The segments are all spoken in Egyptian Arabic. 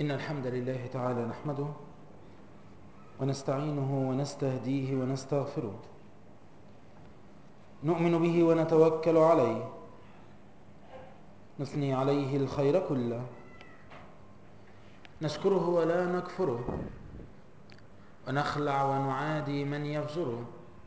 إن الحمد لله تعالى نحمده ونستعينه ونستهديه ونستغفره نؤمن به ونتوكل عليه نثني عليه الخير كله نشكره ولا نكفره ونخلع ونعادي من يفجره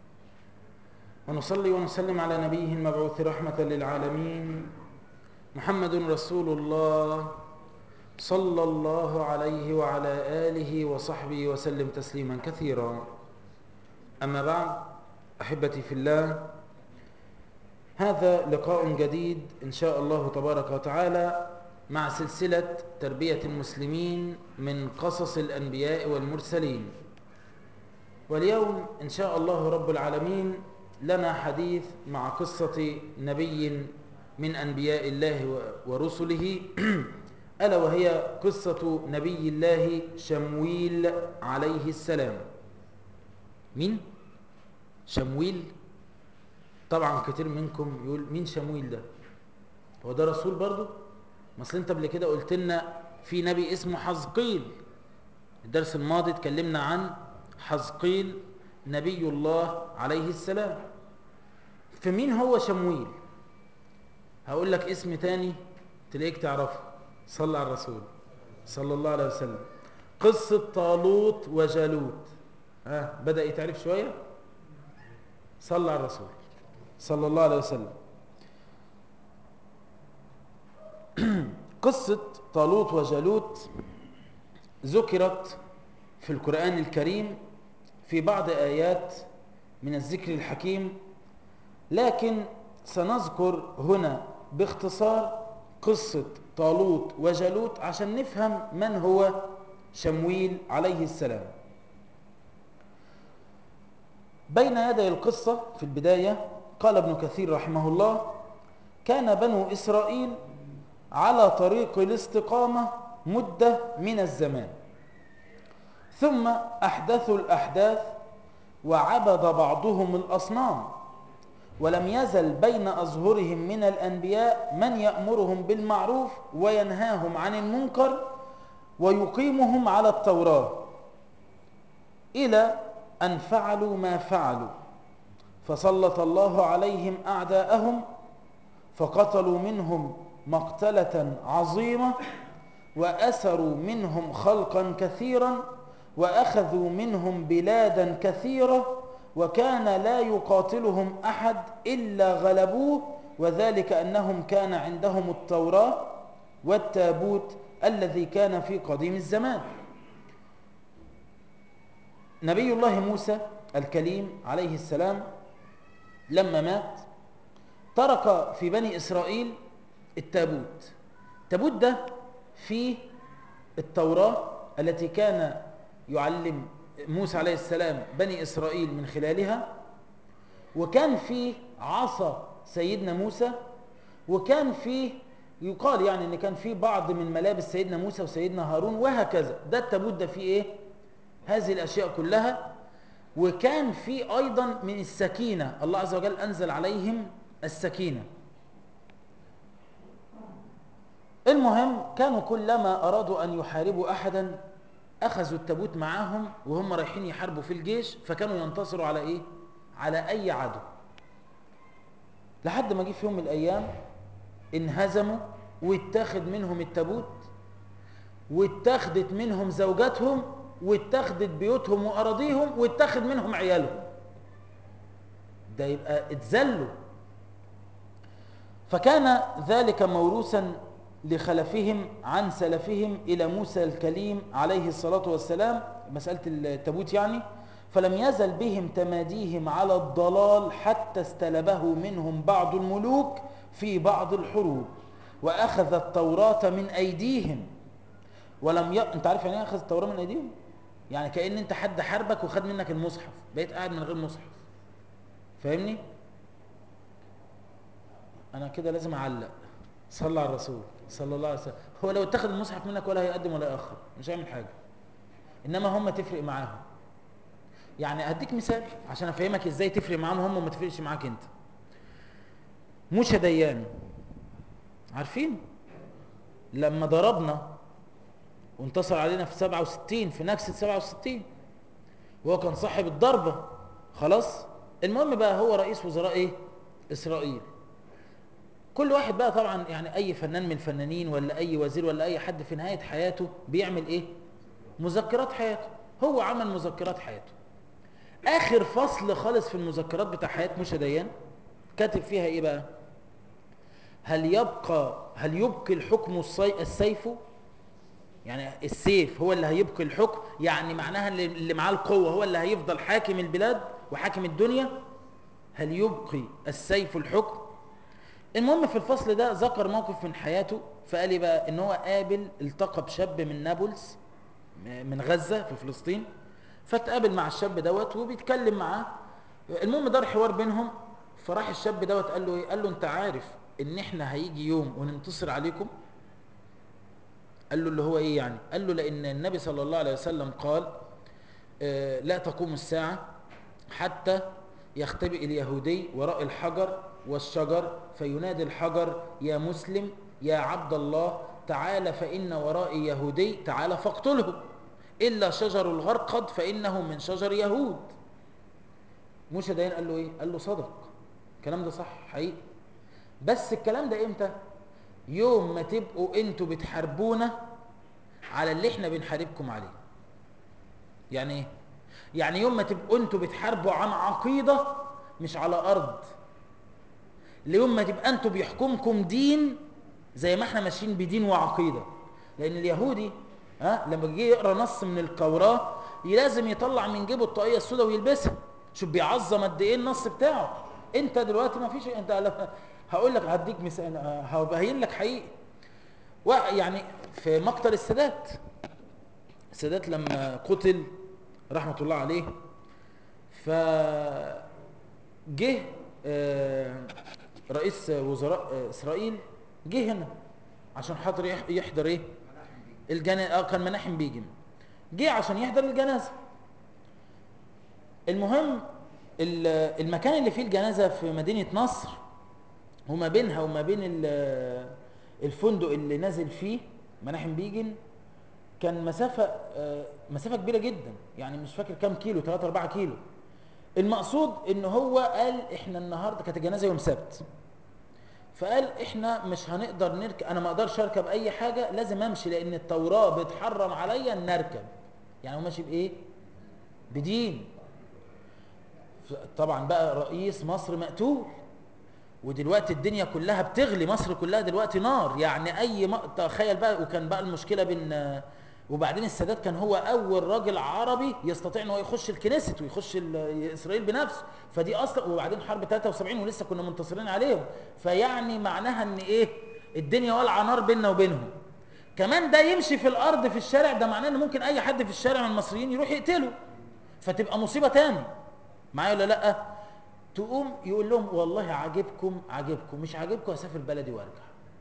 ونصلي ونسلم على نبيه المبعوث رحمة للعالمين محمد رسول الله صلى الله عليه وعلى آله وصحبه وسلم تسليما كثيرا أما بعد أحبتي في الله هذا لقاء جديد إن شاء الله تبارك وتعالى مع سلسلة تربية المسلمين من قصص الأنبياء والمرسلين واليوم إن شاء الله رب العالمين لنا حديث مع قصة نبي من أنبياء الله ورسله ألا وهي قصة نبي الله شمويل عليه السلام مين؟ شمويل طبعا كتير منكم يقول مين شمويل ده هو ده رسول برضو مثل انت قبل كده قلت لنا في نبي اسمه حزقيل الدرس الماضي اتكلمنا عن حزقيل نبي الله عليه السلام فمين هو شمويل هقول لك اسم تاني تلاقيك تعرفه صلى على الرسول صلى الله عليه وسلم قصة طالوت وجالوت ها بدأ يتعرف شوية صلى على الرسول صلى الله عليه وسلم قصة طالوت وجالوت ذكرت في القرآن الكريم في بعض آيات من الذكر الحكيم لكن سنذكر هنا باختصار قصة طالوت وجالوت عشان نفهم من هو شمويل عليه السلام بين يدي القصة في البداية قال ابن كثير رحمه الله كان بنو إسرائيل على طريق الاستقامة مدة من الزمان ثم أحدثوا الأحداث وعبد بعضهم الأصنام ولم يزل بين أظهرهم من الأنبياء من يأمرهم بالمعروف وينهاهم عن المنكر ويقيمهم على التوراة إلى أن فعلوا ما فعلوا فسلط الله عليهم أعداءهم فقتلوا منهم مقتلة عظيمة وأسروا منهم خلقا كثيرا وأخذوا منهم بلادا كثيرة وكان لا يقاتلهم أحد إلا غلبوه وذلك أنهم كان عندهم التوراة والتابوت الذي كان في قديم الزمان نبي الله موسى الكليم عليه السلام لما مات ترك في بني إسرائيل التابوت التابوت ده في التوراة التي كان يعلم موسى عليه السلام بني إسرائيل من خلالها وكان فيه عصا سيدنا موسى وكان فيه يقال يعني ان كان فيه بعض من ملابس سيدنا موسى وسيدنا هارون وهكذا ده التابوت ده فيه ايه هذه الاشياء كلها وكان فيه ايضا من السكينة الله عز وجل انزل عليهم السكينة المهم كانوا كلما ارادوا ان يحاربوا احدا اخذوا التابوت معاهم وهم رايحين يحاربوا في الجيش فكانوا ينتصروا على ايه على اي عدو لحد ما جه في يوم من الايام انهزموا واتاخد منهم التابوت واتاخدت منهم زوجاتهم واتاخدت بيوتهم واراضيهم واتاخد منهم عيالهم ده يبقى اتذلوا فكان ذلك موروثا لخلفهم عن سلفهم إلى موسى الكليم عليه الصلاة والسلام مسألة التابوت يعني فلم يزل بهم تماديهم على الضلال حتى استلبه منهم بعض الملوك في بعض الحروب وأخذ التوراة من أيديهم ولم ي... أنت عارف يعني أخذ التوراة من أيديهم؟ يعني كأن أنت حد حاربك وخد منك المصحف بقيت قاعد من غير مصحف فاهمني؟ أنا كده لازم أعلق صلى على الرسول صلى الله عليه وسلم هو لو اتخذ المصحف منك ولا هيقدم ولا يأخر مش هيعمل حاجة إنما هم تفرق معاهم يعني هديك مثال عشان أفهمك إزاي تفرق معاهم هم وما تفرقش معاك أنت موشى ديان عارفين لما ضربنا وانتصر علينا في 67 في نكسة 67 وهو كان صاحب الضربة خلاص المهم بقى هو رئيس وزراء ايه اسرائيل كل واحد بقى طبعا يعني اي فنان من الفنانين ولا اي وزير ولا اي حد في نهاية حياته بيعمل ايه مذكرات حياته هو عمل مذكرات حياته اخر فصل خالص في المذكرات بتاع حياة موسى ديان كاتب فيها ايه بقى هل يبقى هل يبقي الحكم الصي... السيف يعني السيف هو اللي هيبقي الحكم يعني معناها اللي اللي معاه القوة هو اللي هيفضل حاكم البلاد وحاكم الدنيا هل يبقي السيف الحكم المهم في الفصل ده ذكر موقف من حياته فقال لي بقى ان هو قابل التقى بشاب من نابلس من غزة في فلسطين فتقابل مع الشاب دوت وبيتكلم معاه المهم دار حوار بينهم فراح الشاب دوت قال له ايه قال له انت عارف ان احنا هيجي يوم وننتصر عليكم قال له اللي هو ايه يعني قال له لان النبي صلى الله عليه وسلم قال آه لا تقوم الساعة حتى يختبئ اليهودي وراء الحجر والشجر فينادي الحجر يا مسلم يا عبد الله تعال فإن ورائي يهودي تعال فاقتله إلا شجر الغرقد فإنه من شجر يهود موسى ديان قال له إيه؟ قال له صدق الكلام ده صح حقيقي بس الكلام ده إمتى؟ يوم ما تبقوا انتوا بتحاربونا على اللي احنا بنحاربكم عليه يعني ايه؟ يعني يوم ما تبقوا انتوا بتحاربوا عن عقيدة مش على أرض ليوم ما تبقى انتوا بيحكمكم دين زي ما احنا ماشيين بدين وعقيدة لأن اليهودي ها لما جه يقرا نص من التوراة لازم يطلع من جيبه الطاقية السوداء ويلبسها شوف بيعظم قد ايه النص بتاعه انت دلوقتي ما فيش انت هقول لك هديك مثال هبين لك حقيقي يعني في مقتل السادات السادات لما قتل رحمة الله عليه فجه رئيس وزراء اسرائيل جه هنا عشان حاضر يحضر ايه الجنازه اه كان مناحم بيجن جه عشان يحضر الجنازه المهم المكان اللي فيه الجنازه في مدينه نصر وما بينها وما بين الفندق اللي نازل فيه مناحم بيجن كان مسافه مسافه كبيره جدا يعني مش فاكر كام كيلو 3 4 كيلو المقصود ان هو قال احنا النهارده كانت الجنازه يوم سبت فقال احنا مش هنقدر نركب انا ما اقدرش اركب اي حاجه لازم امشي لان التوراه بتحرم عليا ان اركب يعني هو ماشي بايه بدين طبعا بقى رئيس مصر مقتول ودلوقتي الدنيا كلها بتغلي مصر كلها دلوقتي نار يعني اي م... تخيل بقى وكان بقى المشكله بين وبعدين السادات كان هو اول راجل عربي يستطيع ان هو يخش الكنيست ويخش اسرائيل بنفسه فدي اصلا وبعدين حرب 73 ولسه كنا منتصرين عليهم فيعني معناها ان ايه الدنيا والعه نار بيننا وبينهم كمان ده يمشي في الارض في الشارع ده معناه ان ممكن اي حد في الشارع من المصريين يروح يقتله فتبقى مصيبه تاني معايا ولا لا تقوم يقول لهم والله عاجبكم عاجبكم مش عاجبكم اسافر بلدي وارجع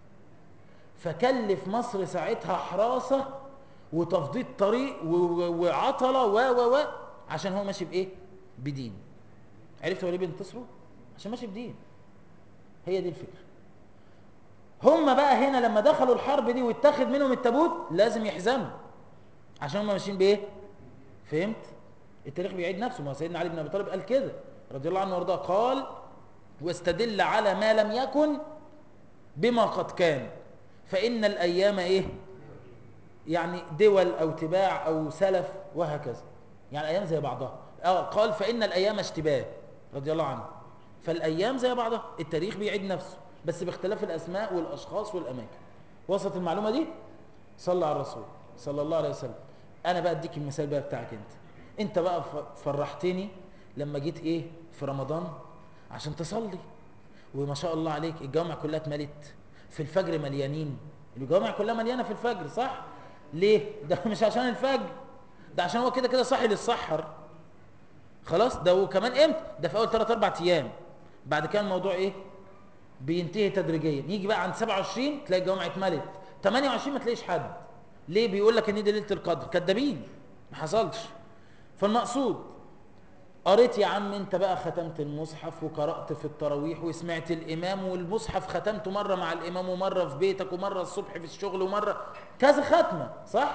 فكلف مصر ساعتها حراسه وتفضيل طريق وعطله و و و عشان هو ماشي بايه بدين عرفت هو ليه بينتصروا عشان ماشي بدين هي دي الفكره هم بقى هنا لما دخلوا الحرب دي واتخذ منهم التابوت لازم يحزنوا عشان هم ماشيين بايه فهمت التاريخ بيعيد نفسه ما سيدنا علي بن ابي طالب قال كده رضي الله عنه وارضاه قال واستدل على ما لم يكن بما قد كان فان الايام ايه يعني دول او تباع او سلف وهكذا يعني ايام زي بعضها قال فان الايام اشتباه رضي الله عنه فالايام زي بعضها التاريخ بيعيد نفسه بس باختلاف الاسماء والاشخاص والاماكن وصلت المعلومه دي صلى على الرسول صلى الله عليه وسلم انا بقى اديك المثال بقى بتاعك انت انت بقى فرحتني لما جيت ايه في رمضان عشان تصلي وما شاء الله عليك الجوامع كلها اتملت في الفجر مليانين الجوامع كلها مليانه في الفجر صح ليه ده مش عشان الفجر ده عشان هو كده كده صاحي للسحر خلاص ده وكمان امتى ده في اول 3 4 ايام بعد كده الموضوع ايه بينتهي تدريجيا يجي بقى عند 27 تلاقي الجوامع اتملت 28 ما تلاقيش حد ليه بيقول لك ان دي ليله القدر كدابين ما حصلش فالمقصود قريت يا عم انت بقى ختمت المصحف وقرأت في التراويح وسمعت الامام والمصحف ختمته مرة مع الامام ومرة في بيتك ومرة الصبح في الشغل ومرة كذا ختمة صح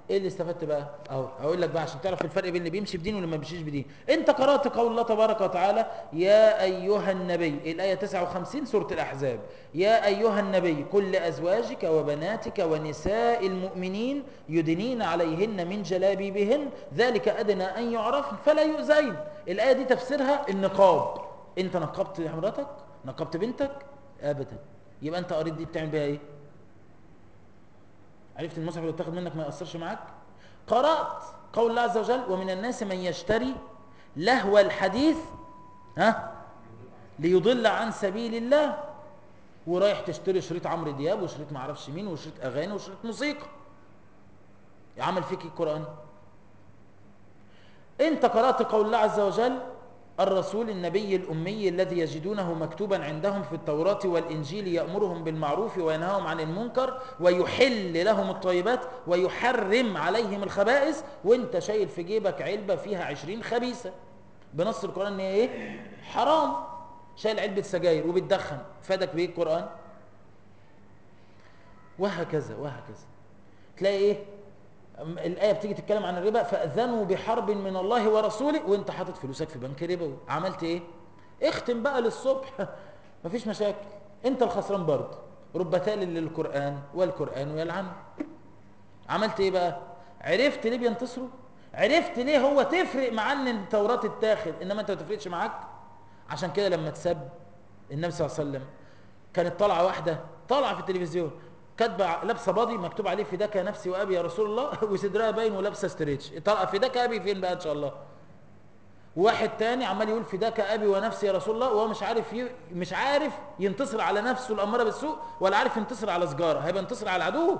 ايه اللي استفدت بقى اهو هقول لك بقى عشان تعرف الفرق بين اللي بيمشي بدين واللي ما بيمشيش بدين انت قرات قول الله تبارك وتعالى يا ايها النبي الايه 59 سوره الاحزاب يا ايها النبي قل لازواجك وبناتك ونساء المؤمنين يدنين عليهن من جلابيبهن ذلك ادنى ان يعرفن فلا يؤذين الايه دي تفسيرها النقاب انت نقبت مراتك نقبت بنتك ابدا يبقى انت قريت دي بتعمل بيها ايه عرفت المصحف اللي اتاخد منك ما يأثرش معاك قرأت قول الله عز وجل ومن الناس من يشتري لهو الحديث ها ليضل عن سبيل الله ورايح تشتري شريط عمرو دياب وشريط معرفش مين وشريط اغاني وشريط موسيقى عمل فيك القرآن انت قرأت قول الله عز وجل الرسول النبي الأمي الذي يجدونه مكتوبا عندهم في التوراة والإنجيل يأمرهم بالمعروف وينهاهم عن المنكر ويحل لهم الطيبات ويحرم عليهم الخبائث وانت شايل في جيبك علبة فيها عشرين خبيثة بنص القرآن ان هي ايه حرام شايل علبة سجاير وبتدخن فادك بايه القرآن وهكذا وهكذا تلاقي ايه الآية بتيجي تتكلم عن الربا فأذنوا بحرب من الله ورسوله وانت حاطط فلوسك في بنك ربوي عملت ايه اختم بقى للصبح مفيش مشاكل انت الخسران برضه رب تال للقرآن والقرآن يلعنه عملت ايه بقى عرفت ليه بينتصروا عرفت ليه هو تفرق معاه ان التوراة تتاخد انما انت ما تفرقش معاك عشان كده لما تسب النبي صلى الله عليه وسلم كانت طالعه واحده طالعه في التلفزيون كاتبه لابسه باضي مكتوب عليه فداك نفسي وابي يا رسول الله وصدرها باين ولابسه ستريتش طالعه فداك ابي فين بقى ان شاء الله واحد تاني عمال يقول فداك ابي ونفسي يا رسول الله وهو مش عارف ي... مش عارف ينتصر على نفسه الاماره بالسوء ولا عارف ينتصر على سجاره هيبقى ينتصر على العدو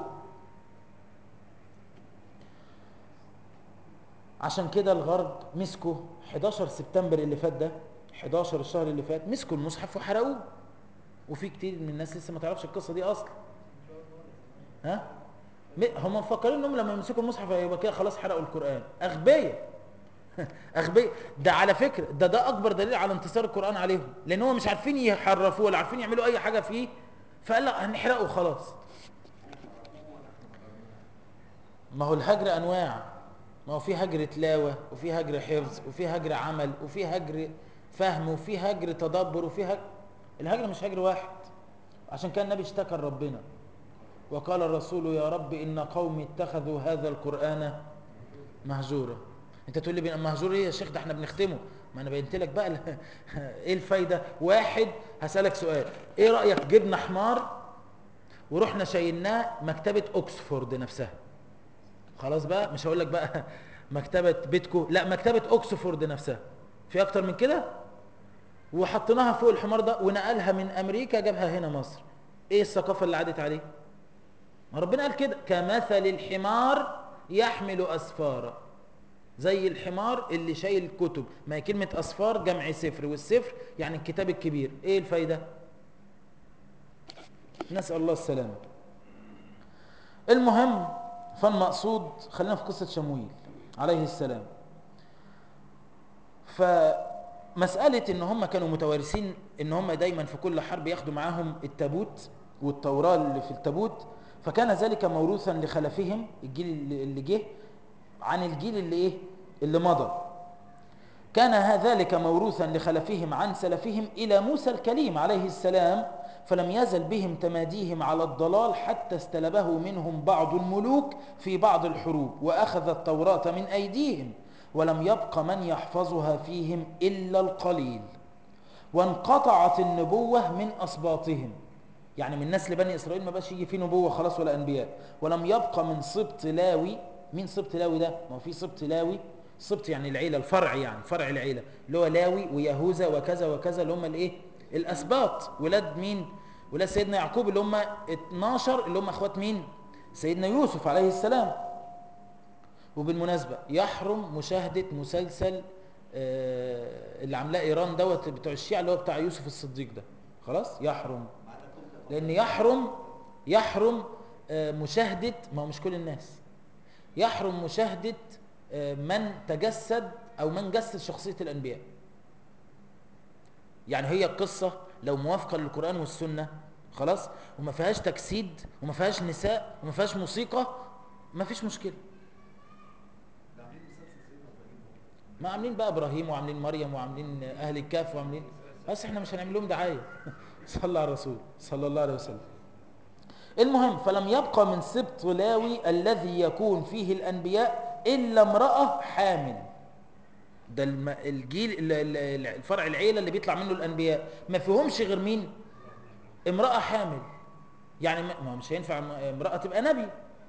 عشان كده الغرب مسكوا 11 سبتمبر اللي فات ده 11 الشهر اللي فات مسكوا المصحف وحرقوه وفي كتير من الناس لسه ما تعرفش القصه دي اصلا ها هم مفكرين انهم لما يمسكوا المصحف هيبقى كده خلاص حرقوا القران اغبياء اغبياء ده على فكره ده ده اكبر دليل على انتصار القران عليهم لان هم مش عارفين يحرفوه ولا عارفين يعملوا اي حاجه فيه فقال لا هنحرقه خلاص ما هو الهجر انواع ما هو في هجر تلاوه وفي هجر حفظ وفي هجر عمل وفي هجر فهم وفي هجر تدبر وفي هجر الهجر مش هجر واحد عشان كان النبي اشتكى لربنا وقال الرسول يا رب إن قومي اتخذوا هذا القرآن مهجورا انت تقول لي مهجور ايه يا شيخ ده احنا بنختمه ما انا بينت لك بقى ايه الفايدة واحد هسألك سؤال ايه رأيك جبنا حمار ورحنا شايلناه مكتبة اوكسفورد نفسها خلاص بقى مش هقول لك بقى مكتبة بيتكو لا مكتبة اوكسفورد نفسها في اكتر من كده وحطيناها فوق الحمار ده ونقلها من امريكا جابها هنا مصر ايه الثقافة اللي عادت عليه ما ربنا قال كده كمثل الحمار يحمل أسفارا زي الحمار اللي شايل كتب ما هي كلمة أسفار جمع سفر والسفر يعني الكتاب الكبير ايه الفايدة نسأل الله السلامة المهم فالمقصود خلينا في قصة شمويل عليه السلام فمسألة ان هم كانوا متوارثين ان هم دايما في كل حرب ياخدوا معاهم التابوت والتوراة اللي في التابوت فكان ذلك موروثا لخلفهم الجيل اللي جه عن الجيل اللي ايه اللي مضى كان ذلك موروثا لخلفهم عن سلفهم الى موسى الكليم عليه السلام فلم يزل بهم تماديهم على الضلال حتى استلبه منهم بعض الملوك في بعض الحروب واخذ التوراة من ايديهم ولم يبق من يحفظها فيهم الا القليل وانقطعت النبوة من اسباطهم يعني من نسل بني إسرائيل ما بقاش يجي فيه نبوة خلاص ولا أنبياء ولم يبقى من سبط لاوي مين سبط لاوي ده ما هو في سبط لاوي سبط يعني العيلة الفرع يعني فرع العيلة اللي هو لاوي ويهوذا وكذا وكذا اللي هم الايه الأسباط ولاد مين ولاد سيدنا يعقوب اللي هم 12 اللي هم اخوات مين سيدنا يوسف عليه السلام وبالمناسبة يحرم مشاهدة مسلسل اللي عاملاه ايران دوت بتوع الشيعة اللي هو بتاع يوسف الصديق ده خلاص يحرم لان يحرم يحرم مشاهدة ما هو مش كل الناس يحرم مشاهدة من تجسد او من جسد شخصية الانبياء يعني هي القصة لو موافقة للقرآن والسنة خلاص وما فيهاش تجسيد وما فيهاش نساء وما فيهاش موسيقى ما فيش مشكلة ما عاملين بقى ابراهيم وعاملين مريم وعاملين اهل الكهف وعاملين بس احنا مش هنعمل لهم دعايه صلى على الرسول صلى الله عليه وسلم المهم فلم يبقى من سبط لاوي الذي يكون فيه الانبياء الا امراه حامل ده الم- الجيل ال- ال- الفرع العيله اللي بيطلع منه الانبياء ما فيهمش غير مين امراه حامل يعني ما ما مش هينفع م- امراه تبقى نبي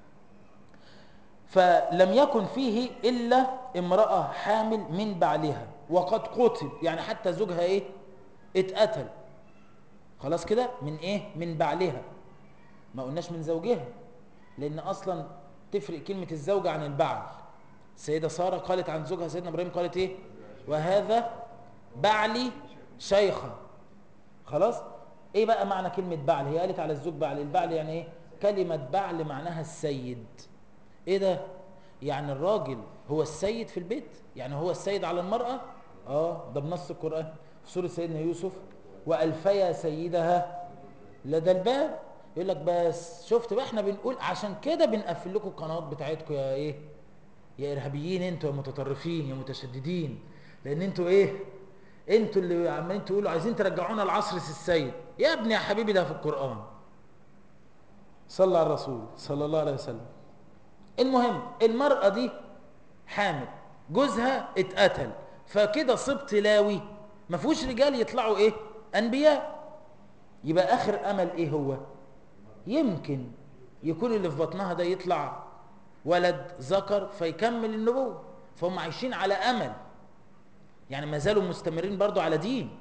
فلم يكن فيه الا امراه حامل من بعلها وقد قتل يعني حتى زوجها ايه اتقتل خلاص كده من ايه من بعلها ما قلناش من زوجها لان اصلا تفرق كلمه الزوجه عن البعل السيده ساره قالت عن زوجها سيدنا ابراهيم قالت ايه وهذا بعلي شيخا خلاص ايه بقى معنى كلمه بعل هي قالت على الزوج بعل البعل يعني ايه كلمه بعل معناها السيد ايه ده يعني الراجل هو السيد في البيت يعني هو السيد على المراه اه ده بنص القران في سوره سيدنا يوسف والفيا سيدها لدى الباب يقول لك بس شفت بقى احنا بنقول عشان كده بنقفل لكم القنوات بتاعتكم يا ايه يا ارهابيين انتوا يا متطرفين يا متشددين لان انتوا ايه انتوا اللي عمالين تقولوا عايزين ترجعونا لعصر السيد يا ابني يا حبيبي ده في القران صلى على الرسول صلى الله عليه وسلم المهم المرأة دي حامل جوزها اتقتل فكده صبت لاوي ما فيهوش رجال يطلعوا ايه انبياء يبقى اخر امل ايه هو يمكن يكون اللي في بطنها ده يطلع ولد ذكر فيكمل النبوة فهم عايشين على امل يعني ما زالوا مستمرين برضو على دين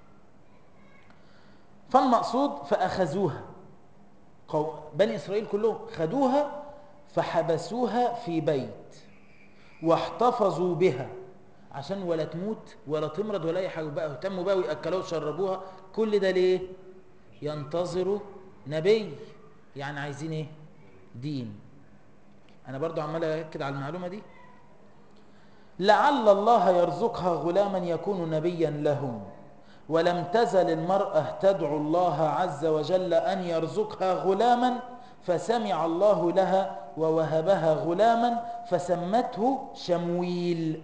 فالمقصود فاخذوها قو- بني اسرائيل كلهم خدوها فحبسوها في بيت واحتفظوا بها عشان ولا تموت ولا تمرض ولا اي حاجه بقى اهتموا بقى وياكلوها ويشربوها كل ده ليه ينتظروا نبي يعني عايزين ايه دين انا برضو عمال اكد على المعلومه دي لعل الله يرزقها غلاما يكون نبيا لهم ولم تزل المرأة تدعو الله عز وجل أن يرزقها غلاما فسمع الله لها ووهبها غلاما فسمته شمويل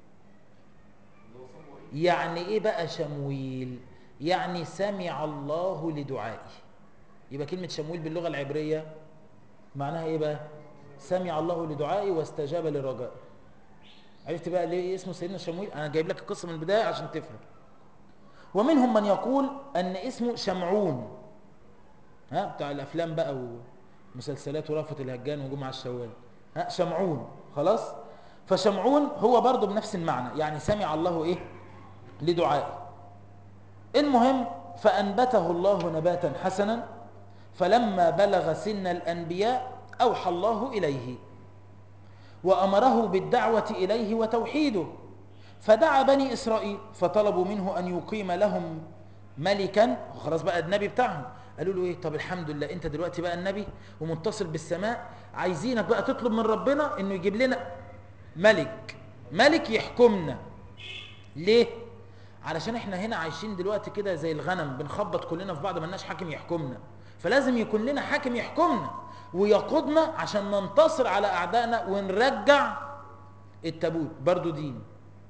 يعني ايه بقى شمويل يعني سمع الله لدعائي يبقى كلمة شمويل باللغة العبرية معناها ايه بقى سمع الله لدعائي واستجاب لرجائي عرفت بقى ليه اسمه سيدنا شمويل انا جايب لك القصة من البداية عشان تفهم ومنهم من يقول ان اسمه شمعون ها بتاع الافلام بقى ومسلسلات ورأفت الهجان وجمعة الشوال ها شمعون خلاص فشمعون هو برضه بنفس المعنى يعني سمع الله ايه لدعائه المهم فأنبته الله نباتا حسنا فلما بلغ سن الأنبياء أوحى الله إليه وأمره بالدعوة إليه وتوحيده فدعا بني إسرائيل فطلبوا منه أن يقيم لهم ملكا خلاص بقى النبي بتاعهم قالوا له ايه طب الحمد لله انت دلوقتي بقى النبي ومتصل بالسماء عايزينك بقى تطلب من ربنا انه يجيب لنا ملك ملك يحكمنا ليه علشان احنا هنا عايشين دلوقتي كده زي الغنم بنخبط كلنا في بعض ملناش حاكم يحكمنا فلازم يكون لنا حاكم يحكمنا ويقودنا عشان ننتصر على اعدائنا ونرجع التابوت برضو دين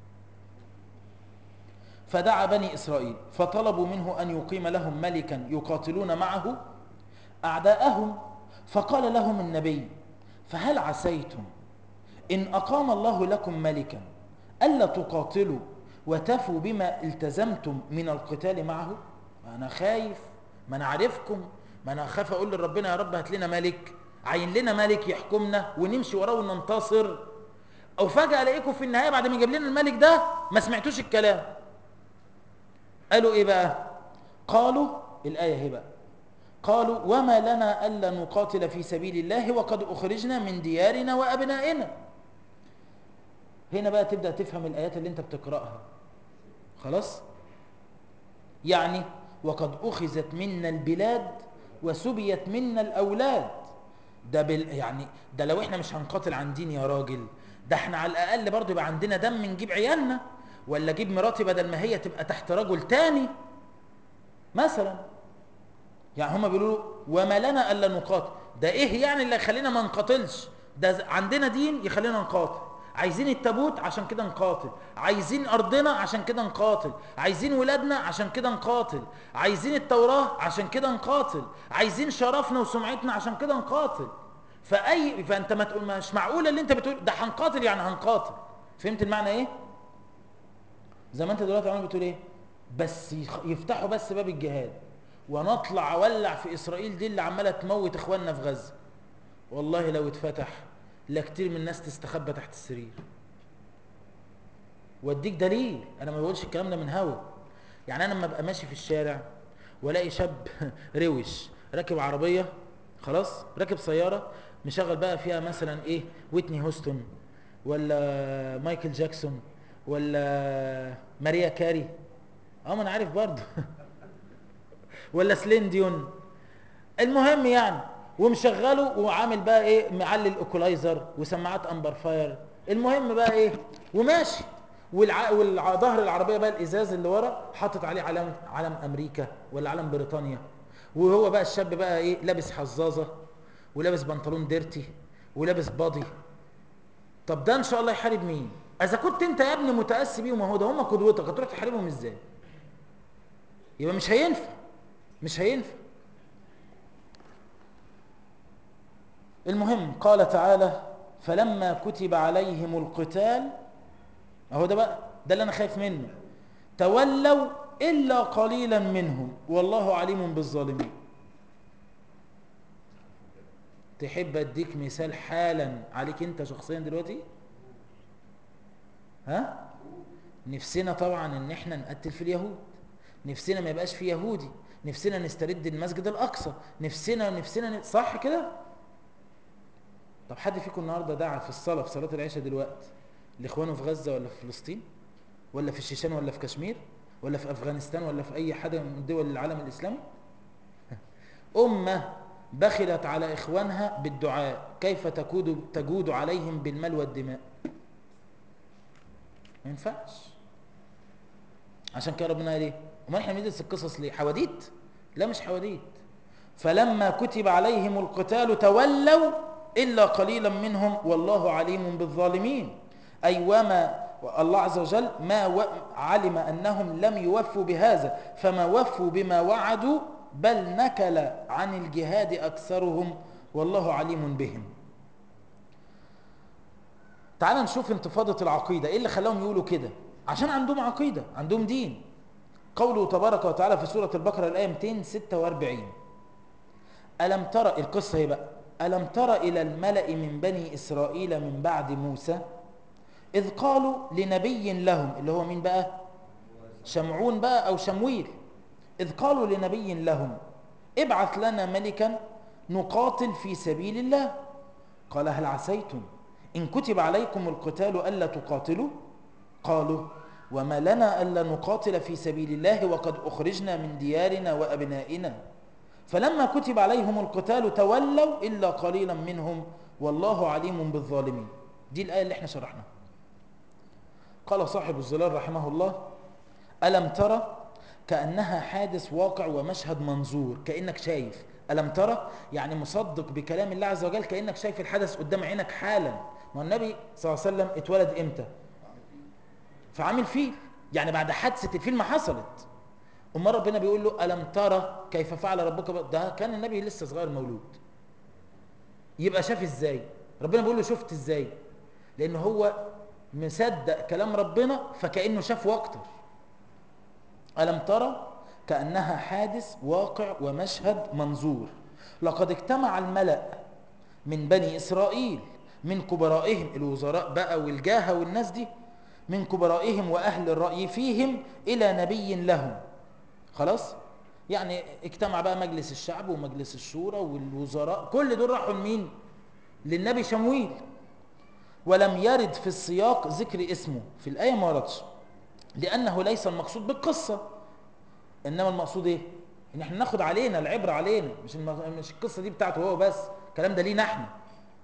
فدعا بني اسرائيل فطلبوا منه ان يقيم لهم ملكا يقاتلون معه اعداءهم فقال لهم النبي فهل عسيتم ان اقام الله لكم ملكا الا تقاتلوا وتفوا بما التزمتم من القتال معه انا خايف ما انا عارفكم ما انا اخاف اقول لربنا يا رب هات لنا ملك عين لنا ملك يحكمنا ونمشي وراه وننتصر او فجاه الاقيكم في النهايه بعد ما يجيب لنا الملك ده ما سمعتوش الكلام قالوا ايه بقى قالوا الايه هي بقى قالوا وما لنا الا نقاتل في سبيل الله وقد اخرجنا من ديارنا وابنائنا هنا بقى تبدا تفهم الايات اللي انت بتقراها خلاص يعني وقد اخذت منا البلاد وسبيت منا الاولاد ده بال يعني ده لو احنا مش هنقاتل عن دين يا راجل ده احنا على الاقل برضه يبقى عندنا دم نجيب عيالنا ولا اجيب مراتي بدل ما هي تبقى تحت رجل تاني مثلا يعني هما بيقولوا وما لنا الا نقاتل ده ايه يعني اللي يخلينا ما نقاتلش ده عندنا دين يخلينا نقاتل عايزين التابوت عشان كده نقاتل عايزين ارضنا عشان كده نقاتل عايزين ولادنا عشان كده نقاتل عايزين التوراة عشان كده نقاتل عايزين شرفنا وسمعتنا عشان كده نقاتل فاي فانت ما تقول مش معقوله اللي انت بتقول ده هنقاتل يعني هنقاتل فهمت المعنى ايه زي ما انت دلوقتي عمال بتقول ايه بس يفتحوا بس باب الجهاد ونطلع اولع في اسرائيل دي اللي عماله تموت اخواننا في غزه والله لو اتفتح لا كتير من الناس تستخبى تحت السرير واديك دليل انا ما بقولش الكلام ده من هوا يعني انا لما ابقى ماشي في الشارع والاقي شاب روش راكب عربيه خلاص راكب سياره مشغل بقى فيها مثلا ايه ويتني هوستون ولا مايكل جاكسون ولا ماريا كاري اه ما انا عارف برضه ولا سلين ديون المهم يعني ومشغله وعامل بقى ايه معلي الاوكولايزر وسماعات امبر فاير المهم بقى ايه وماشي والع... والظهر العربيه بقى الازاز اللي ورا حاطط عليه علم علم امريكا ولا علم بريطانيا وهو بقى الشاب بقى ايه لابس حزازه ولابس بنطلون ديرتي ولابس باضي طب ده ان شاء الله يحارب مين اذا كنت انت يا ابني متاسي بيهم اهو ده هم قدوتك هتروح تحاربهم ازاي يبقى مش هينفع مش هينفع المهم قال تعالى فلما كتب عليهم القتال اهو ده بقى ده اللي انا خايف منه تولوا الا قليلا منهم والله عليم بالظالمين تحب اديك مثال حالا عليك انت شخصيا دلوقتي ها نفسنا طبعا ان احنا نقتل في اليهود نفسنا ما يبقاش في يهودي نفسنا نسترد المسجد الاقصى نفسنا نفسنا ن... صح كده طب حد فيكم النهارده دعا في الصلاه في صلاه العشاء دلوقتي لاخوانه في غزه ولا في فلسطين ولا في الشيشان ولا في كشمير ولا في افغانستان ولا في اي حاجه من دول العالم الاسلامي امه بخلت على اخوانها بالدعاء كيف تجود تجود عليهم بالمال والدماء ما ينفعش عشان كده ربنا قال ايه امال احنا بندرس القصص ليه حواديت لا مش حواديت فلما كتب عليهم القتال تولوا الا قليلا منهم والله عليم بالظالمين اي وما الله عز وجل ما علم انهم لم يوفوا بهذا فما وفوا بما وعدوا بل نكل عن الجهاد اكثرهم والله عليم بهم تعال نشوف انتفاضة العقيدة ايه اللي خلاهم يقولوا كده عشان عندهم عقيدة عندهم دين قوله تبارك وتعالى في سورة البقرة الآية 246 ألم ترى القصة هي بقى ألم تر إلى الملأ من بني إسرائيل من بعد موسى إذ قالوا لنبي لهم اللي هو مين بقى شمعون بقى أو شمويل إذ قالوا لنبي لهم ابعث لنا ملكا نقاتل في سبيل الله قال هل عسيتم إن كتب عليكم القتال ألا تقاتلوا قالوا وما لنا ألا نقاتل في سبيل الله وقد أخرجنا من ديارنا وأبنائنا فلما كتب عليهم القتال تولوا إلا قليلا منهم والله عليم بالظالمين دي الآية اللي احنا شرحناها قال صاحب الظلال رحمه الله ألم ترى كأنها حادث واقع ومشهد منظور كأنك شايف ألم ترى يعني مصدق بكلام الله عز وجل كأنك شايف الحدث قدام عينك حالا ما النبي صلى الله عليه وسلم اتولد امتى فعامل فيل يعني بعد حادثة الفيل ما حصلت أمال ربنا بيقول له ألم ترى كيف فعل ربك ده كان النبي لسه صغير مولود يبقى شاف ازاي ربنا بيقول له شفت ازاي لأن هو مصدق كلام ربنا فكأنه شافه أكتر ألم ترى كأنها حادث واقع ومشهد منظور لقد اجتمع الملأ من بني إسرائيل من كبرائهم الوزراء بقى والجاهة والناس دي من كبرائهم وأهل الرأي فيهم إلى نبي لهم خلاص يعني اجتمع بقى مجلس الشعب ومجلس الشورى والوزراء كل دول راحوا لمين للنبي شمويل ولم يرد في السياق ذكر اسمه في الآية ما وردش لأنه ليس المقصود بالقصة إنما المقصود إيه إن احنا ناخد علينا العبرة علينا مش مش القصة دي بتاعته هو بس الكلام ده لينا احنا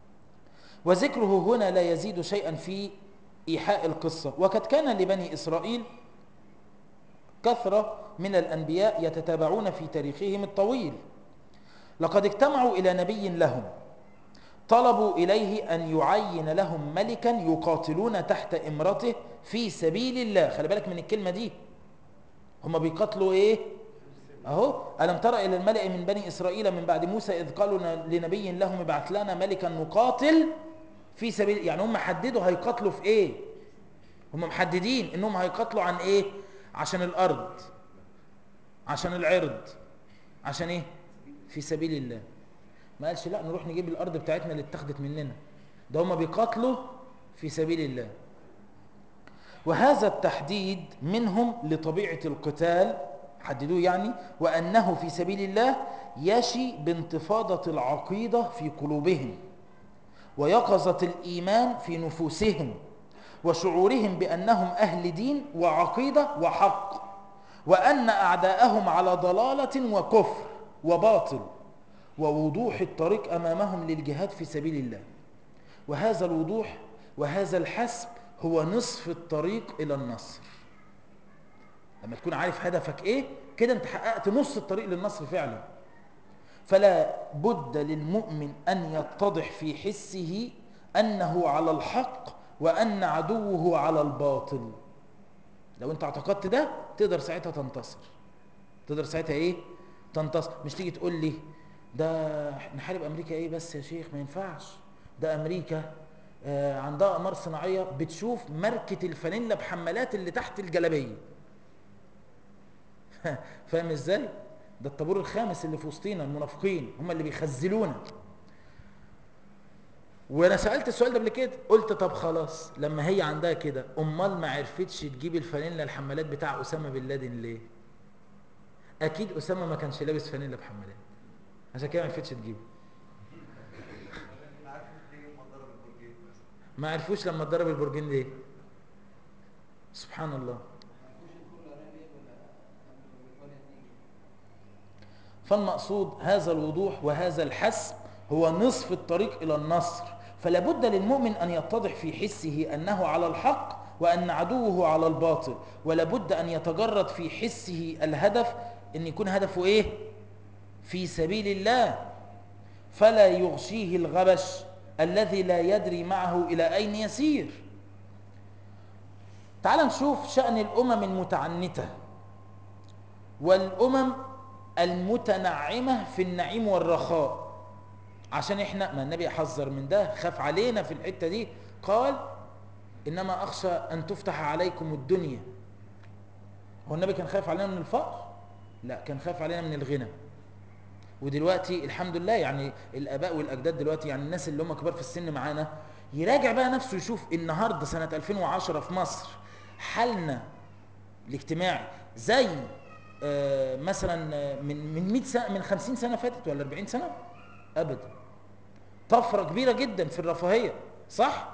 وذكره هنا لا يزيد شيئا في إيحاء القصة وقد كان لبني إسرائيل كثرة من الأنبياء يتتابعون في تاريخهم الطويل لقد اجتمعوا إلى نبي لهم طلبوا إليه أن يعين لهم ملكا يقاتلون تحت إمرته في سبيل الله خلي بالك من الكلمة دي هم بيقاتلوا إيه أهو ألم ترى إلى الملأ من بني إسرائيل من بعد موسى إذ قالوا لنبي لهم ابعث لنا ملكا نقاتل في سبيل يعني هم حددوا هيقاتلوا في إيه هم محددين إنهم هيقاتلوا عن إيه عشان الأرض عشان العرض عشان إيه في سبيل الله ما قالش لا نروح نجيب الأرض بتاعتنا اللي اتخذت مننا ده هم بيقاتلوا في سبيل الله وهذا التحديد منهم لطبيعة القتال حددوه يعني وأنه في سبيل الله يشي بانتفاضة العقيدة في قلوبهم ويقظة الإيمان في نفوسهم وشعورهم بأنهم أهل دين وعقيدة وحق وأن أعداءهم على ضلالة وكفر وباطل ووضوح الطريق أمامهم للجهاد في سبيل الله وهذا الوضوح وهذا الحسب هو نصف الطريق إلى النصر لما تكون عارف هدفك إيه كده أنت حققت نص الطريق للنصر فعلا فلا بد للمؤمن أن يتضح في حسه أنه على الحق وأن عدوه على الباطل لو أنت اعتقدت ده تقدر ساعتها تنتصر تقدر ساعتها إيه تنتصر مش تيجي تقول لي ده نحارب امريكا ايه بس يا شيخ ما ينفعش ده امريكا آه عندها اقمار صناعيه بتشوف ماركه الفانيلا بحمالات اللي تحت الجلابيه فاهم ازاي ده الطابور الخامس اللي في وسطينا المنافقين هم اللي بيخزلونا وانا سالت السؤال ده قبل كده قلت طب خلاص لما هي عندها كده امال ما عرفتش تجيب الفانيلا الحمالات بتاع اسامه بن لادن ليه اكيد اسامه ما كانش لابس فانيلا بحمالات عشان كده ما عرفتش تجيبه ما عرفوش لما اتضرب البرجين ليه سبحان الله فالمقصود هذا الوضوح وهذا الحسب هو نصف الطريق إلى النصر فلا بد للمؤمن أن يتضح في حسه أنه على الحق وأن عدوه على الباطل ولا بد أن يتجرد في حسه الهدف أن يكون هدفه إيه في سبيل الله فلا يغشيه الغبش الذي لا يدري معه إلى أين يسير تعال نشوف شأن الأمم المتعنتة والأمم المتنعمة في النعيم والرخاء عشان احنا ما النبي حذر من ده خاف علينا في الحتة دي قال إنما أخشى أن تفتح عليكم الدنيا هو النبي كان خايف علينا من الفقر لا كان خايف علينا من الغنى ودلوقتي الحمد لله يعني الاباء والاجداد دلوقتي يعني الناس اللي هم كبار في السن معانا يراجع بقى نفسه يشوف النهارده سنه 2010 في مصر حالنا الاجتماعي زي آه مثلا من من 100 سنه من 50 سنه فاتت ولا 40 سنه ابدا طفره كبيره جدا في الرفاهيه صح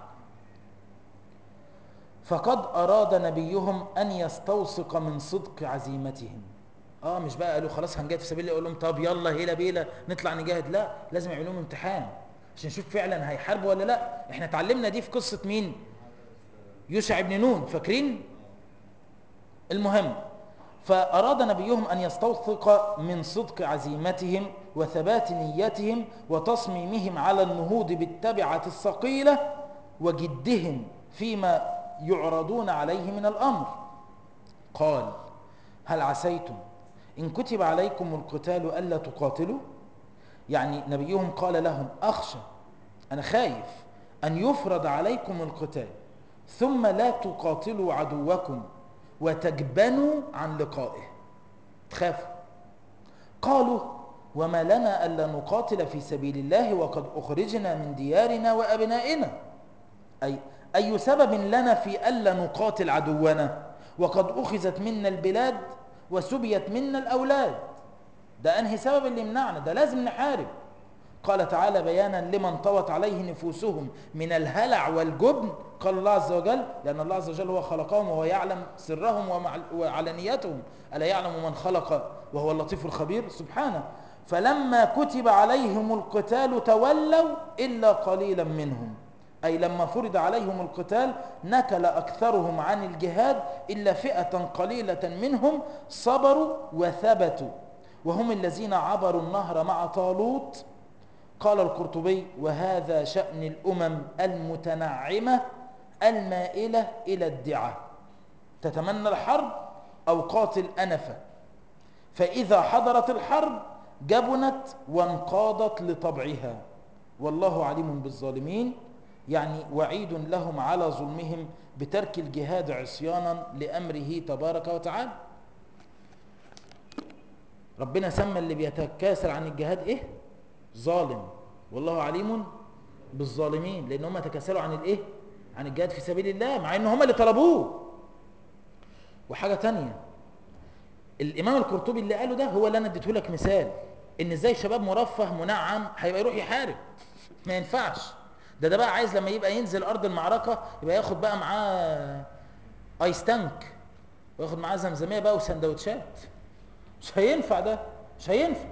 فقد اراد نبيهم ان يستوثق من صدق عزيمتهم اه مش بقى قالوا خلاص هنجاهد في سبيل الله يقول لهم طب يلا هيلا بيلا نطلع نجاهد لا لازم يعملوا لهم امتحان عشان نشوف فعلا هيحاربوا ولا لا احنا اتعلمنا دي في قصه مين يوشع بن نون فاكرين المهم فاراد نبيهم ان يستوثق من صدق عزيمتهم وثبات نيتهم وتصميمهم على النهوض بالتبعه الثقيله وجدهم فيما يعرضون عليه من الامر قال هل عسيتم إن كتب عليكم القتال ألا تقاتلوا يعني نبيهم قال لهم أخشى أنا خايف أن يفرض عليكم القتال ثم لا تقاتلوا عدوكم وتجبنوا عن لقائه تخافوا قالوا وما لنا ألا نقاتل في سبيل الله وقد أخرجنا من ديارنا وأبنائنا أي أي سبب لنا في ألا نقاتل عدونا وقد أخذت منا البلاد وسبيت منا الأولاد ده أنهي سبب اللي يمنعنا ده لازم نحارب قال تعالى بيانا لمن طوت عليه نفوسهم من الهلع والجبن قال الله عز وجل لأن الله عز وجل هو خلقهم وهو يعلم سرهم وعلانيتهم ألا يعلم من خلق وهو اللطيف الخبير سبحانه فلما كتب عليهم القتال تولوا إلا قليلا منهم أي لما فرض عليهم القتال نكل أكثرهم عن الجهاد إلا فئة قليلة منهم صبروا وثبتوا وهم الذين عبروا النهر مع طالوت قال القرطبي وهذا شأن الأمم المتنعمة المائلة إلى الدعاء تتمنى الحرب أو قاتل أنفة فإذا حضرت الحرب جبنت وانقادت لطبعها والله عليم بالظالمين يعني وعيد لهم على ظلمهم بترك الجهاد عصيانا لأمره تبارك وتعالى ربنا سمى اللي بيتكاسل عن الجهاد ايه ظالم والله عليم بالظالمين لان هم تكاسلوا عن الايه عن الجهاد في سبيل الله مع ان هم اللي طلبوه وحاجة تانية الامام القرطبي اللي قاله ده هو اللي انا اديته لك مثال ان ازاي شباب مرفه منعم هيبقى يروح يحارب ما ينفعش ده ده بقى عايز لما يبقى ينزل ارض المعركة يبقى ياخد بقى معاه ايس تانك وياخد معاه زمزمية بقى وسندوتشات مش هينفع ده مش هينفع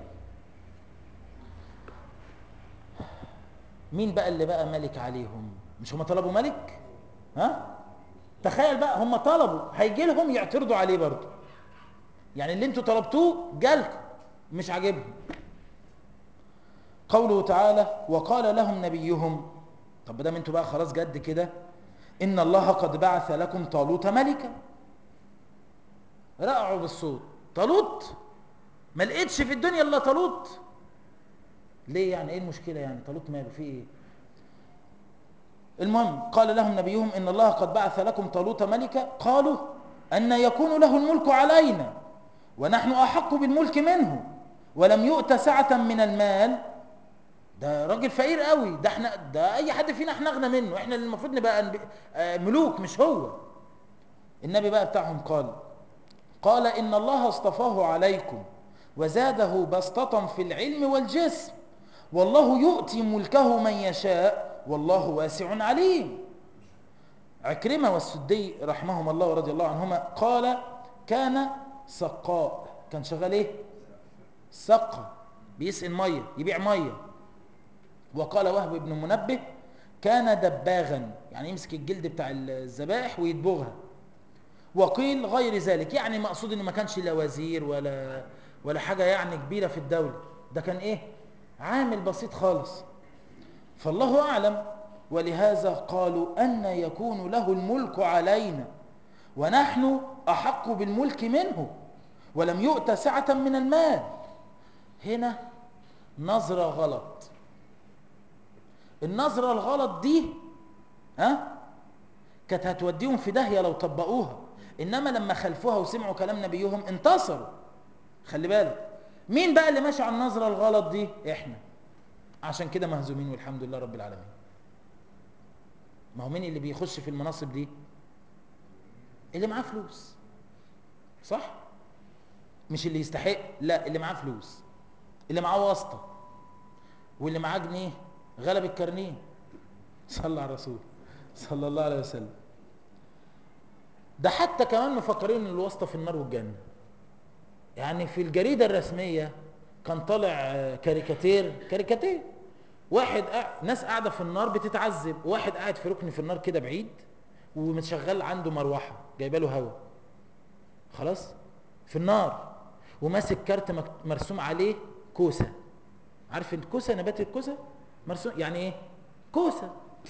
مين بقى اللي بقى ملك عليهم مش هم طلبوا ملك ها تخيل بقى هم طلبوا هيجي لهم يعترضوا عليه برضه يعني اللي انتوا طلبتوه جالكم مش عاجبهم قوله تعالى وقال لهم نبيهم طب ما دام انتوا بقى خلاص جد كده ان الله قد بعث لكم طالوت ملكا رقعوا بالصوت طالوت ما لقيتش في الدنيا الا طالوت ليه يعني ايه المشكله يعني طالوت ماله في ايه المهم قال لهم نبيهم ان الله قد بعث لكم طالوت ملكا قالوا ان يكون له الملك علينا ونحن احق بالملك منه ولم يؤت سعه من المال ده راجل فقير قوي ده احنا ده اي حد فينا احنا اغنى منه احنا اللي المفروض نبقى ملوك مش هو النبي بقى بتاعهم قال قال ان الله اصطفاه عليكم وزاده بسطة في العلم والجسم والله يؤتي ملكه من يشاء والله واسع عليم عكرمة والسدي رحمهما الله ورضي الله عنهما قال كان سقاء كان شغال ايه سقى بيسقي ميه يبيع ميه وقال وهب بن منبه كان دباغا يعني يمسك الجلد بتاع الذبائح ويدبغها وقيل غير ذلك يعني مقصود ان ما كانش لا وزير ولا ولا حاجة يعني كبيرة في الدولة ده كان ايه عامل بسيط خالص فالله اعلم ولهذا قالوا ان يكون له الملك علينا ونحن احق بالملك منه ولم يؤت سعة من المال هنا نظرة غلط النظرة الغلط دي ها كانت هتوديهم في داهية لو طبقوها انما لما خلفوها وسمعوا كلام نبيهم انتصروا خلي بالك مين بقى اللي ماشي على النظرة الغلط دي احنا عشان كده مهزومين والحمد لله رب العالمين ما هو مين اللي بيخش في المناصب دي اللي معاه فلوس صح مش اللي يستحق لا اللي معاه فلوس اللي معاه واسطة واللي معاه جنيه غلب الكرنيه صلى على الرسول صلى الله عليه وسلم ده حتى كمان مفكرين ان الواسطة في النار والجنة يعني في الجريدة الرسمية كان طالع كاريكاتير كاريكاتير واحد قاعد ناس قاعدة في النار بتتعذب واحد قاعد في ركن في النار كده بعيد ومتشغل عنده مروحة جايبه له هوا خلاص في النار وماسك كارت مرسوم عليه كوسة عارف الكوسة نبات الكوسة مرسوم يعني ايه كوسة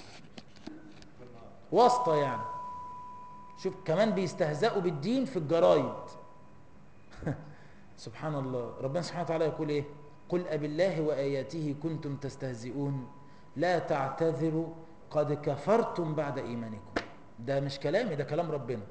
واسطة يعني شوف كمان بيستهزئوا بالدين في الجرايد سبحان الله ربنا سبحانه وتعالى يقول ايه قل أب الله وآياته كنتم تستهزئون لا تعتذروا قد كفرتم بعد إيمانكم ده مش كلامي ده كلام ربنا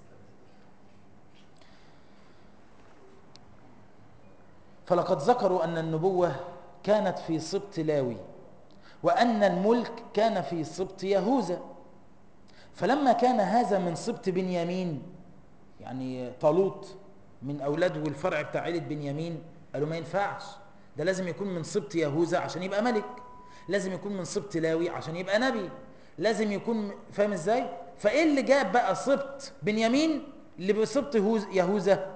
فلقد ذكروا أن النبوة كانت في سبط لاوي وأن الملك كان في سبط يهوذا فلما كان هذا من سبط بنيامين يعني طالوت من أولاده والفرع بتاع عيلة بنيامين قالوا ما ينفعش ده لازم يكون من سبط يهوذا عشان يبقى ملك لازم يكون من سبط لاوي عشان يبقى نبي لازم يكون فاهم ازاي فايه اللي جاب بقى سبط بنيامين اللي بسبط يهوذا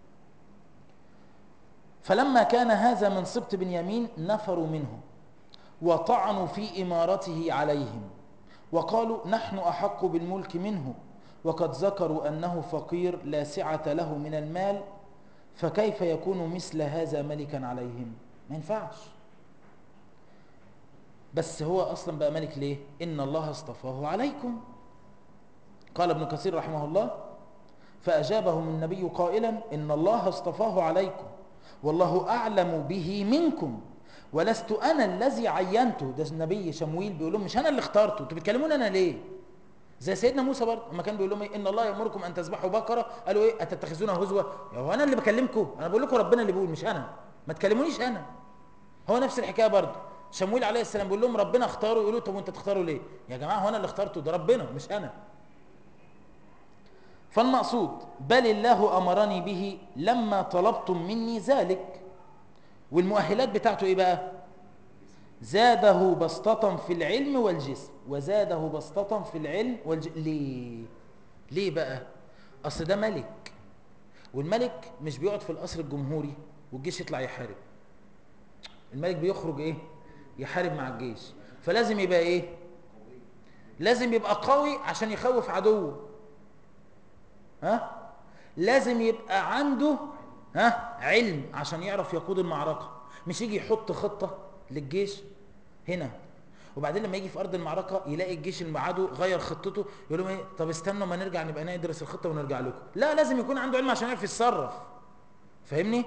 فلما كان هذا من سبط بنيامين نفروا منه وطعنوا في إمارته عليهم وقالوا نحن أحق بالملك منه وقد ذكروا أنه فقير لا سعة له من المال فكيف يكون مثل هذا ملكا عليهم ما ينفعش بس هو أصلا بقى ملك ليه إن الله اصطفاه عليكم قال ابن كثير رحمه الله فأجابهم النبي قائلا إن الله اصطفاه عليكم والله أعلم به منكم ولست أنا الذي عينته ده النبي شمويل بيقول لهم مش أنا اللي اخترته انتوا بتكلمون أنا ليه زي سيدنا موسى برضه لما كان بيقول لهم إيه؟ ان الله يامركم ان تذبحوا بقره قالوا ايه اتتخذونها هزوا هو انا اللي بكلمكم انا بقول لكم ربنا اللي بيقول مش انا ما تكلمونيش انا هو نفس الحكايه برضه شمويل عليه السلام بيقول لهم ربنا اختاره يقولوا طب وانت تختاروا ليه يا جماعه هو انا اللي اخترته ده ربنا مش انا فالمقصود بل الله امرني به لما طلبتم مني ذلك والمؤهلات بتاعته ايه بقى زاده بسطة في العلم والجسم وزاده بسطة في العلم والجسم ليه ليه بقى اصل ده ملك والملك مش بيقعد في القصر الجمهوري والجيش يطلع يحارب الملك بيخرج ايه يحارب مع الجيش فلازم يبقى ايه لازم يبقى قوي عشان يخوف عدوه ها لازم يبقى عنده ها علم عشان يعرف يقود المعركة مش يجي يحط خطة للجيش هنا وبعدين لما يجي في ارض المعركه يلاقي الجيش اللي معاده غير خطته يقول لهم ايه طب استنوا ما نرجع نبقى ندرس الخطه ونرجع لكم لا لازم يكون عنده علم عشان يعرف يتصرف فاهمني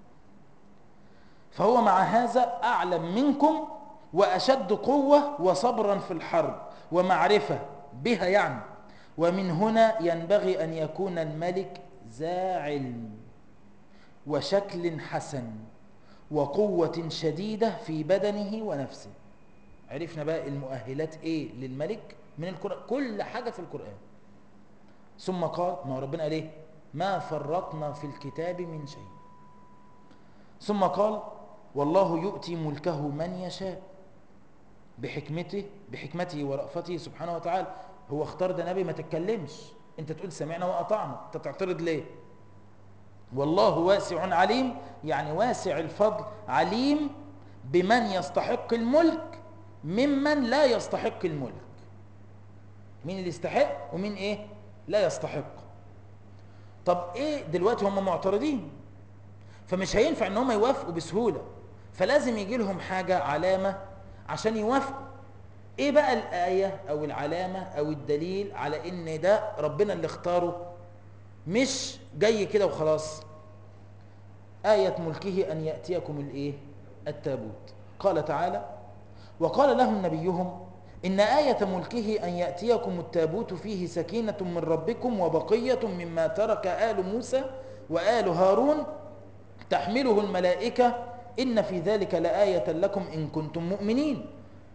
فهو مع هذا اعلم منكم واشد قوه وصبرا في الحرب ومعرفه بها يعني ومن هنا ينبغي ان يكون الملك ذا علم وشكل حسن وقوة شديدة في بدنه ونفسه عرفنا بقى المؤهلات ايه للملك من القرآن كل حاجة في القرآن ثم قال ما ربنا قال ايه ما فرطنا في الكتاب من شيء ثم قال والله يؤتي ملكه من يشاء بحكمته بحكمته ورأفته سبحانه وتعالى هو اختار ده نبي ما تتكلمش انت تقول سمعنا وأطعنا انت تعترض ليه والله واسع عليم يعني واسع الفضل عليم بمن يستحق الملك ممن لا يستحق الملك مين اللي يستحق ومين ايه لا يستحق طب ايه دلوقتي هم معترضين فمش هينفع ان هم يوافقوا بسهولة فلازم يجي لهم حاجة علامة عشان يوافقوا ايه بقى الآية او العلامة او الدليل على ان ده ربنا اللي اختاره مش جاي كده وخلاص آية ملكه أن يأتيكم الإيه؟ التابوت قال تعالى وقال لهم نبيهم إن آية ملكه أن يأتيكم التابوت فيه سكينة من ربكم وبقية مما ترك آل موسى وآل هارون تحمله الملائكة إن في ذلك لآية لكم إن كنتم مؤمنين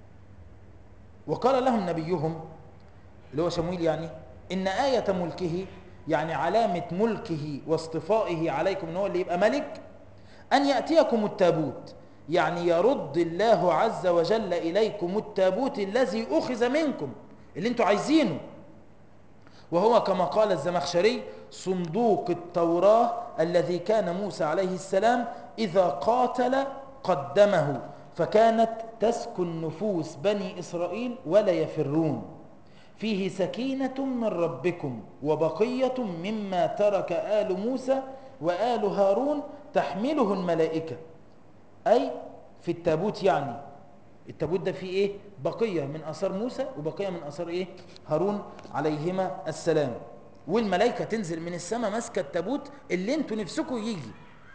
وقال لهم نبيهم اللي هو شمويل يعني إن آية ملكه يعني علامة ملكه واصطفائه عليكم ان هو اللي يبقى ملك أن يأتيكم التابوت يعني يرد الله عز وجل إليكم التابوت الذي أخذ منكم اللي انتوا عايزينه وهو كما قال الزمخشري صندوق التوراة الذي كان موسى عليه السلام إذا قاتل قدمه فكانت تسكن نفوس بني إسرائيل ولا يفرون فيه سكينة من ربكم وبقية مما ترك آل موسى وآل هارون تحمله الملائكة أي في التابوت يعني التابوت ده فيه إيه بقية من أثار موسى وبقية من أثار إيه هارون عليهما السلام والملائكة تنزل من السماء ماسكة التابوت اللي انتوا نفسكم يجي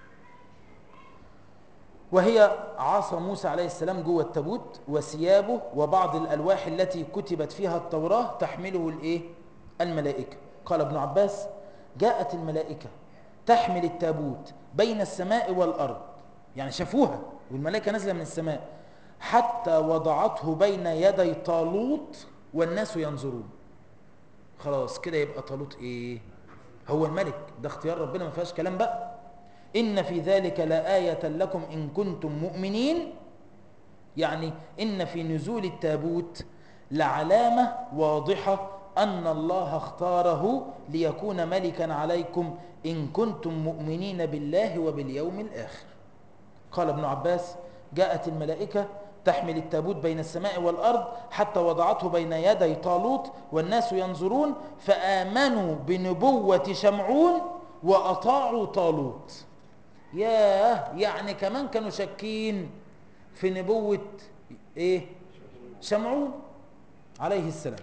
وهي عصا موسى عليه السلام جوه التابوت وثيابه وبعض الألواح التي كتبت فيها التوراة تحمله الإيه؟ الملائكة قال ابن عباس جاءت الملائكة تحمل التابوت بين السماء والأرض يعني شافوها والملائكة نازلة من السماء حتى وضعته بين يدي طالوت والناس ينظرون خلاص كده يبقى طالوت ايه هو الملك ده اختيار ربنا ما فيهاش كلام بقى إن في ذلك لآية لكم إن كنتم مؤمنين يعني إن في نزول التابوت لعلامة واضحة أن الله اختاره ليكون ملكا عليكم إن كنتم مؤمنين بالله وباليوم الآخر قال ابن عباس جاءت الملائكة تحمل التابوت بين السماء والأرض حتى وضعته بين يدي طالوت والناس ينظرون فآمنوا بنبوة شمعون وأطاعوا طالوت ياه يعني كمان كانوا شاكين في نبوة ايه شمعون عليه السلام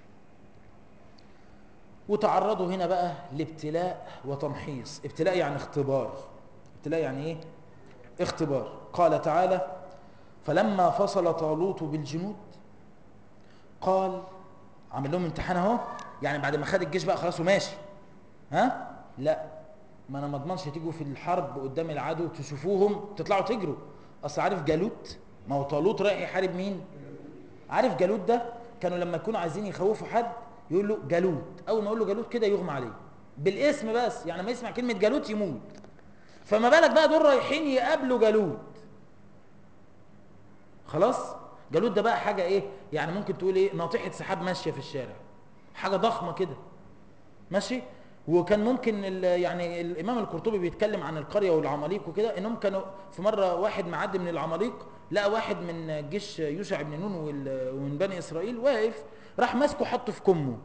وتعرضوا هنا بقى لابتلاء وتمحيص ابتلاء يعني اختبار ابتلاء يعني ايه اختبار قال تعالى فلما فصل طالوت بالجنود قال عمل لهم امتحان اهو يعني بعد ما خد الجيش بقى خلاص وماشي ها لا ما انا ما اضمنش تيجوا في الحرب قدام العدو تشوفوهم تطلعوا تجروا اصل عارف جالوت ما هو طالوت رايح يحارب مين عارف جالوت ده كانوا لما يكونوا عايزين يخوفوا حد يقول له جالوت اول ما يقول له جالوت كده يغمى عليه بالاسم بس يعني ما يسمع كلمه جالوت يموت فما بالك بقى دول رايحين يقابلوا جالوت خلاص جالوت ده بقى حاجه ايه يعني ممكن تقول ايه ناطحه سحاب ماشيه في الشارع حاجه ضخمه كده ماشي وكان ممكن يعني الامام القرطبي بيتكلم عن القريه والعماليق وكده انهم كانوا في مره واحد معدي من العماليق لقى واحد من جيش يوشع بن نون ومن بني اسرائيل واقف راح ماسكه حطه في كمه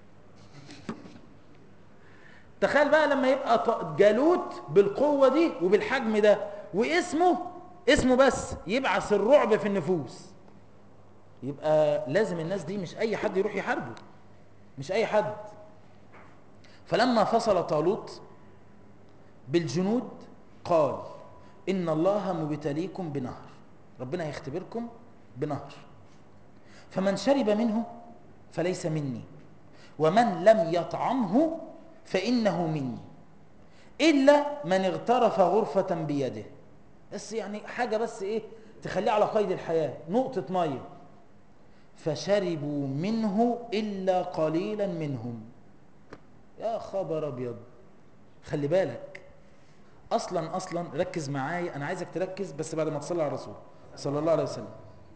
تخيل بقى لما يبقى جالوت بالقوه دي وبالحجم ده واسمه اسمه بس يبعث الرعب في النفوس يبقى لازم الناس دي مش اي حد يروح يحاربه مش اي حد فلما فصل طالوت بالجنود قال ان الله مبتليكم بنهر ربنا هيختبركم بنهر فمن شرب منه فليس مني ومن لم يطعمه فانه مني الا من اغترف غرفه بيده بس يعني حاجه بس ايه تخليه على قيد الحياه نقطه ميه فشربوا منه الا قليلا منهم يا خبر ابيض خلي بالك اصلا اصلا ركز معايا انا عايزك تركز بس بعد ما تصلي على الرسول صلى الله عليه وسلم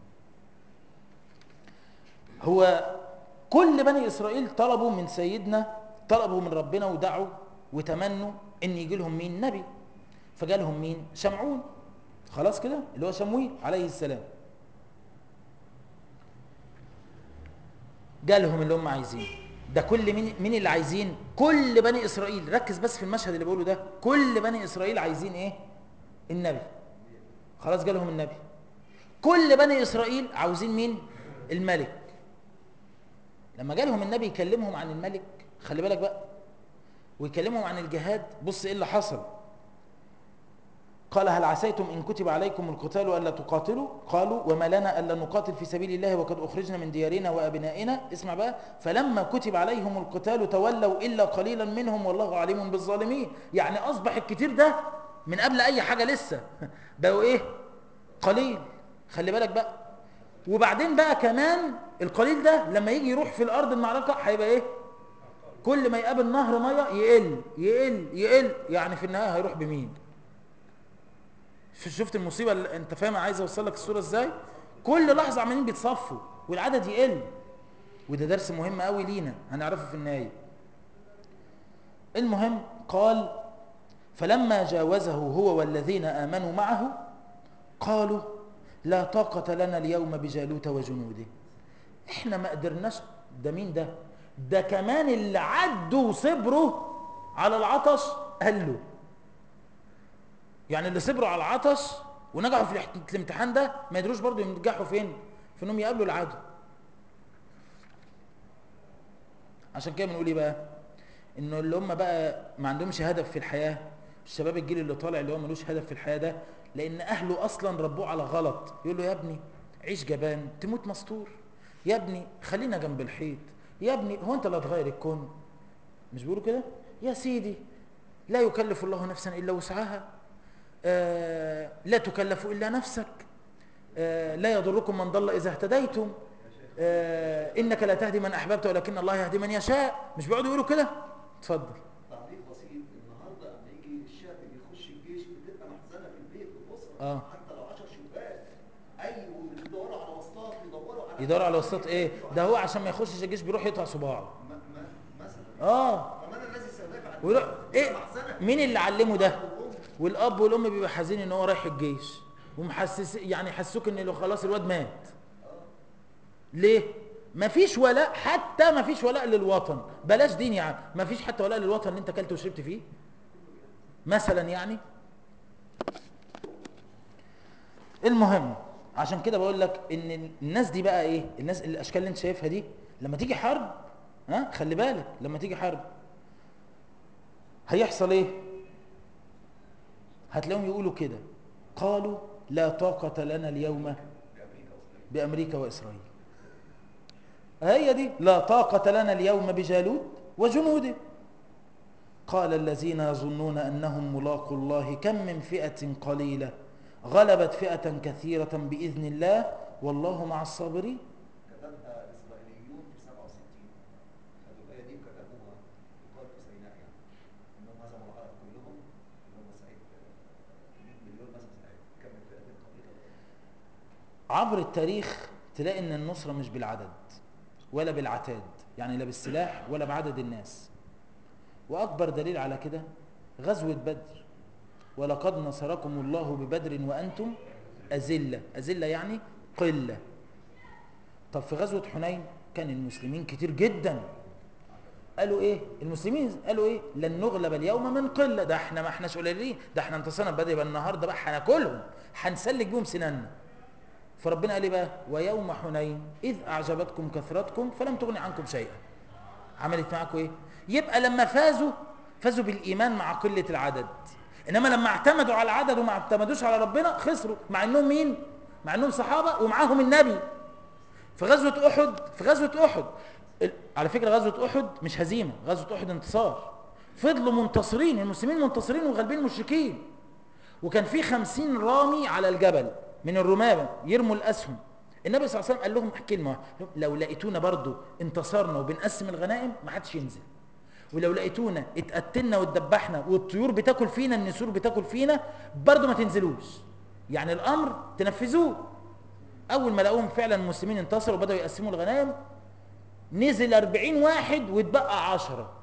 هو كل بني اسرائيل طلبوا من سيدنا طلبوا من ربنا ودعوا وتمنوا ان يجي لهم مين نبي فجالهم مين شمعون خلاص كده اللي هو شمويل عليه السلام جالهم اللي هم عايزينه ده كل مين مين اللي عايزين كل بني اسرائيل ركز بس في المشهد اللي بقوله ده كل بني اسرائيل عايزين ايه النبي خلاص جالهم النبي كل بني اسرائيل عاوزين مين الملك لما جالهم النبي يكلمهم عن الملك خلي بالك بقى ويكلمهم عن الجهاد بص ايه اللي حصل قال هل عسيتم ان كتب عليكم القتال الا تقاتلوا قالوا وما لنا الا نقاتل في سبيل الله وقد اخرجنا من ديارنا وابنائنا اسمع بقى فلما كتب عليهم القتال تولوا الا قليلا منهم والله عليم بالظالمين يعني اصبح الكتير ده من قبل اي حاجه لسه بقوا ايه قليل خلي بالك بقى وبعدين بقى كمان القليل ده لما يجي يروح في الارض المعركه هيبقى ايه كل ما يقابل نهر ميه يقل يقل يقل يعني في النهايه هيروح بمين شفت المصيبه اللي انت فاهم عايز اوصل لك الصوره ازاي كل لحظه عمالين بيتصفوا والعدد يقل وده درس مهم قوي لينا هنعرفه في النهايه المهم قال فلما جاوزه هو والذين امنوا معه قالوا لا طاقة لنا اليوم بجالوت وجنوده احنا ما قدرناش ده مين ده ده كمان اللي عدوا وصبروا على العطش قال له يعني اللي صبروا على العطش ونجحوا في الامتحان ده ما يدروش برضو ينجحوا فين في انهم يقابلوا العدو عشان كده بنقول ايه بقى انه اللي هم بقى ما عندهمش هدف في الحياه الشباب الجيل اللي طالع اللي هو ملوش هدف في الحياه ده لان اهله اصلا ربوه على غلط يقول له يا ابني عيش جبان تموت مستور يا ابني خلينا جنب الحيط يا ابني هو انت اللي هتغير الكون مش بيقولوا كده يا سيدي لا يكلف الله نفسا الا وسعها آه لا تكلف الا نفسك آه لا يضركم من ضل اذا اهتديتم آه انك لا تهدي من احببت ولكن الله يهدي من يشاء مش بيقعدوا يقولوا كده اتفضل تعليق بسيط النهارده لما يجي الشاب يخش الجيش بتبقى محزنه في البيت والاسره آه. حتى لو 10 شباك اي يدوروا على وسطات يدوروا على يدور على وسط ايه ده هو عشان ما يخشش الجيش بيروح يقطع صباعه م- م- مثلا اه فمن الذي سيدافع عن ويروح ايه محزنه مين اللي علمه ده والأم. والاب والام بيبقى حزين ان هو رايح الجيش ومحسس يعني يحسوك ان لو خلاص الواد مات ليه مفيش ولاء حتى مفيش ولاء للوطن بلاش دين يعني مفيش حتى ولاء للوطن اللي انت اكلت وشربت فيه مثلا يعني المهم عشان كده بقول لك ان الناس دي بقى ايه الناس الاشكال اللي انت شايفها دي لما تيجي حرب ها خلي بالك لما تيجي حرب هيحصل ايه هتلاقيهم يقولوا كده قالوا لا طاقة لنا اليوم بامريكا واسرائيل بأمريكا وإسرائيل هي دي لا طاقة لنا اليوم بجالوت وجنوده قال الذين يظنون أنهم ملاقوا الله كم من فئة قليلة غلبت فئة كثيرة بإذن الله والله مع الصابرين كتبها الاسرائيليون في 67 خدوا الايه دي وكتبوها يقال في سيناء يعني انهم هزموا العرب كلهم اللي هم سعيد 100 مليون مثلا سعيد كم من فئه قليله عبر التاريخ تلاقي ان النصرة مش بالعدد ولا بالعتاد يعني لا بالسلاح ولا بعدد الناس وأكبر دليل على كده غزوة بدر ولقد نصركم الله ببدر وأنتم أزلة أزلة يعني قلة طب في غزوة حنين كان المسلمين كتير جدا قالوا ايه المسلمين قالوا ايه لن نغلب اليوم من قله ده احنا ما احناش قليلين ده احنا انتصرنا بدري يبقى النهارده بقى هناكلهم هنسلك بيهم سناننا فربنا قال ايه بقى ويوم حنين اذ اعجبتكم كثرتكم فلم تغن عنكم شيئا عملت معاكم ايه يبقى لما فازوا فازوا بالايمان مع قله العدد انما لما اعتمدوا على العدد وما اعتمدوش على ربنا خسروا مع انهم مين مع انهم صحابه ومعاهم النبي في غزوه احد في غزوه احد ال- على فكره غزوه احد مش هزيمه غزوه احد انتصار فضلوا منتصرين المسلمين منتصرين وغالبين المشركين وكان في خمسين رامي على الجبل من الرمامة يرموا الأسهم النبي صلى الله عليه وسلم قال لهم كلمة واحدة، لو لقيتونا برضو انتصرنا وبنقسم الغنائم ما حدش ينزل ولو لقيتونا اتقتلنا واتدبحنا والطيور بتاكل فينا النسور بتاكل فينا برضو ما تنزلوش يعني الأمر تنفذوه أول ما لقوهم فعلا المسلمين انتصروا وبدأوا يقسموا الغنائم نزل أربعين واحد واتبقى عشرة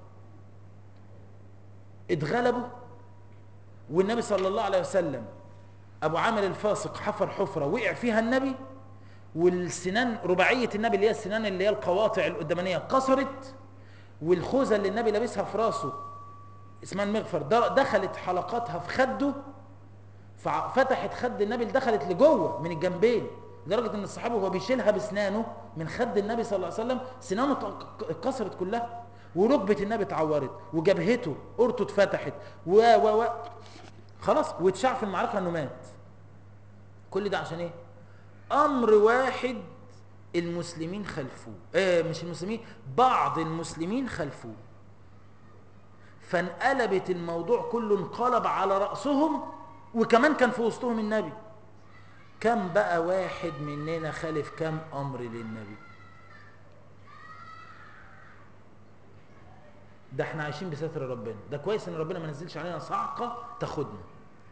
اتغلبوا والنبي صلى الله عليه وسلم ابو عامر الفاسق حفر حفره وقع فيها النبي والسنان رباعيه النبي اللي هي السنان اللي هي القواطع القدامانيه كسرت والخوذه اللي النبي لابسها في راسه اسمها المغفر د- دخلت حلقاتها في خده ففتحت خد النبي اللي دخلت لجوه من الجنبين لدرجه ان الصحابي وهو بيشيلها باسنانه من خد النبي صلى الله عليه وسلم سنانه اتك- اتكسرت كلها وركبه النبي اتعورت وجبهته قرطه اتفتحت و و و خلاص واتشاع في المعركه انه مات كل ده عشان ايه امر واحد المسلمين خلفوه آه مش المسلمين بعض المسلمين خلفوه فانقلبت الموضوع كله انقلب على رأسهم وكمان كان في وسطهم النبي كم بقى واحد مننا خالف كم امر للنبي ده احنا عايشين بستر ربنا ده كويس ان ربنا ما نزلش علينا صعقه تاخدنا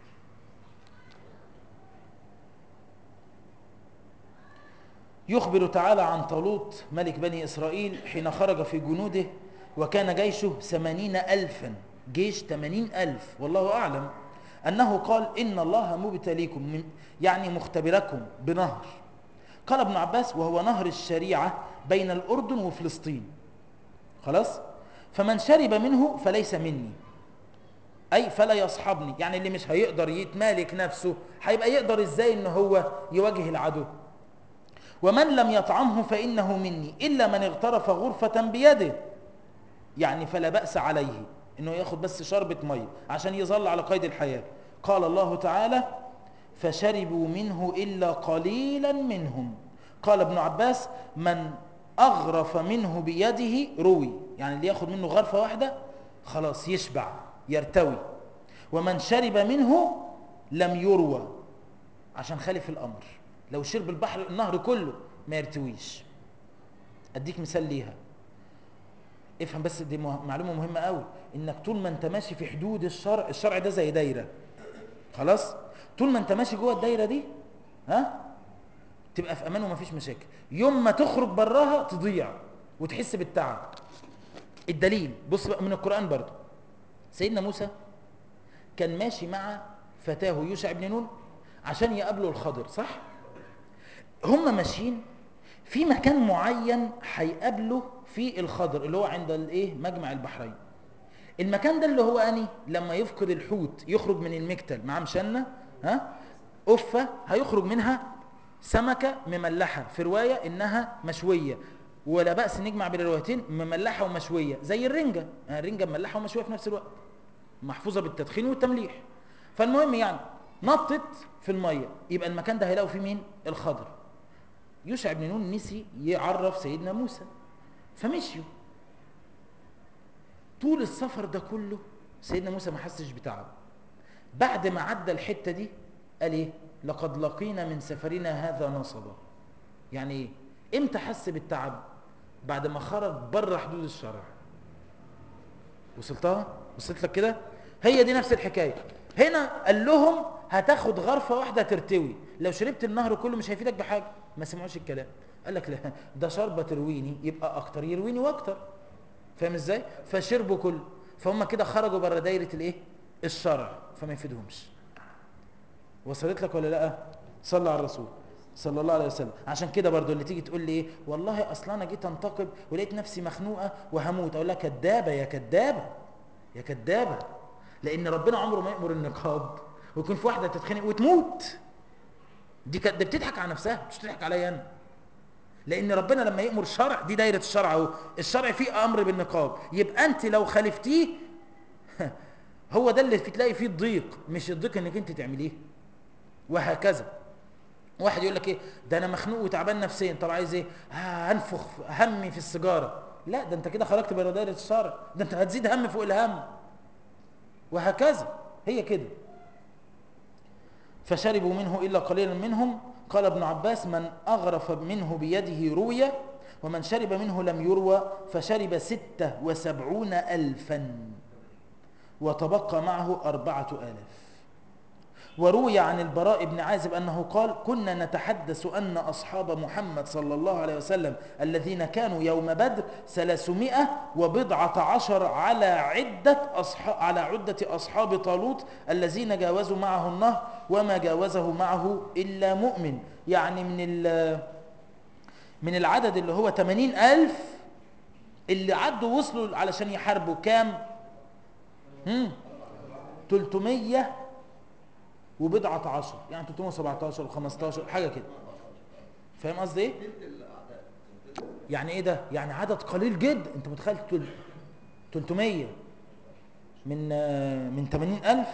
يخبر تعالى عن طالوت ملك بني إسرائيل حين خرج في جنوده وكان جيشه ثمانين ألفا جيش ثمانين ألف والله أعلم أنه قال إن الله مبتليكم من يعني مختبركم بنهر قال ابن عباس وهو نهر الشريعة بين الأردن وفلسطين خلاص فمن شرب منه فليس مني أي فلا يصحبني يعني اللي مش هيقدر يتمالك نفسه هيبقى يقدر إزاي إن هو يواجه العدو ومن لم يطعمه فإنه مني إلا من اغترف غرفة بيده يعني فلا بأس عليه إنه ياخد بس شربة مية عشان يظل على قيد الحياة قال الله تعالى فشربوا منه إلا قليلا منهم قال ابن عباس من أغرف منه بيده روي يعني اللي ياخد منه غرفة واحدة خلاص يشبع يرتوي ومن شرب منه لم يروى عشان خالف الأمر لو شرب البحر النهر كله ما يرتويش اديك مثال ليها افهم بس دي مه- معلومه مهمه قوي انك طول ما انت ماشي في حدود الشرع الشرع ده زي دايره خلاص طول ما انت ماشي جوه الدايره دي ها تبقى في امان ومفيش مشاكل يوم ما تخرج براها تضيع وتحس بالتعب الدليل بص بقى من القران برضه سيدنا موسى كان ماشي مع فتاه يوشع بن نون عشان يقابلوا الخضر صح هم ماشيين في مكان معين هيقابله في الخضر اللي هو عند الايه مجمع البحرين المكان ده اللي هو اني لما يفقد الحوت يخرج من المكتل معاه مشنه ها قفه هيخرج منها سمكة مملحة في رواية إنها مشوية ولا بأس نجمع بين الروايتين مملحة ومشوية زي الرنجة يعني الرنجة مملحة ومشوية في نفس الوقت محفوظة بالتدخين والتمليح فالمهم يعني نطت في المية يبقى المكان ده هيلاقوا فيه مين الخضر يوشع بن نون نسي يعرف سيدنا موسى فمشيوا طول السفر ده كله سيدنا موسى ما حسش بتعب بعد ما عدى الحتة دي قال ايه لقد لقينا من سفرنا هذا نصبا يعني ايه امتى حس بالتعب بعد ما خرج بره حدود الشرع وصلتها وصلت لك كده هي دي نفس الحكايه هنا قال لهم هتاخد غرفه واحده ترتوي لو شربت النهر كله مش هيفيدك بحاجه ما سمعوش الكلام قال لك لا ده شربة ترويني يبقى اكتر يرويني واكتر فاهم ازاي فشربوا كله فهم كده خرجوا بره دايره الايه الشرع فما يفيدهمش وصلت لك ولا لا صلى على الرسول صلى الله عليه وسلم عشان كده برضو اللي تيجي تقول لي ايه والله اصلا انا جيت انتقب ولقيت نفسي مخنوقه وهموت اقول لها كدابه يا كدابه يا كدابه لان ربنا عمره ما يامر النقاب ويكون في واحده تتخنق وتموت دي كد بتضحك على نفسها مش بتضحك عليا انا لان ربنا لما يامر شرع دي دايره الشرع اهو الشرع فيه امر بالنقاب يبقى انت لو خالفتيه هو ده اللي تلاقي فيه الضيق مش الضيق انك انت تعمليه وهكذا واحد يقول لك ايه ده انا مخنوق وتعبان نفسيا طب عايز ايه آه هنفخ همي في السيجاره لا ده انت كده خرجت بره دايره الشرع ده انت هتزيد هم فوق الهم وهكذا هي كده فشربوا منه الا قليلا منهم قال ابن عباس من اغرف منه بيده روي ومن شرب منه لم يروى فشرب ستة وسبعون ألفا وتبقى معه أربعة آلاف وروي عن البراء بن عازب أنه قال كنا نتحدث أن أصحاب محمد صلى الله عليه وسلم الذين كانوا يوم بدر ثلاثمائة وبضعة عشر على عدة أصحاب على عدة أصحاب طالوت الذين جاوزوا معه النهر وما جاوزه معه إلا مؤمن يعني من من العدد اللي هو 80 ألف اللي عدوا وصلوا علشان يحاربوا كام؟ هم 300 وبضعة عشر يعني 317 و15 حاجة كده فاهم قصدي ايه؟ يعني ايه ده؟ يعني عدد قليل جدا انت متخيل 300 من من 80 ألف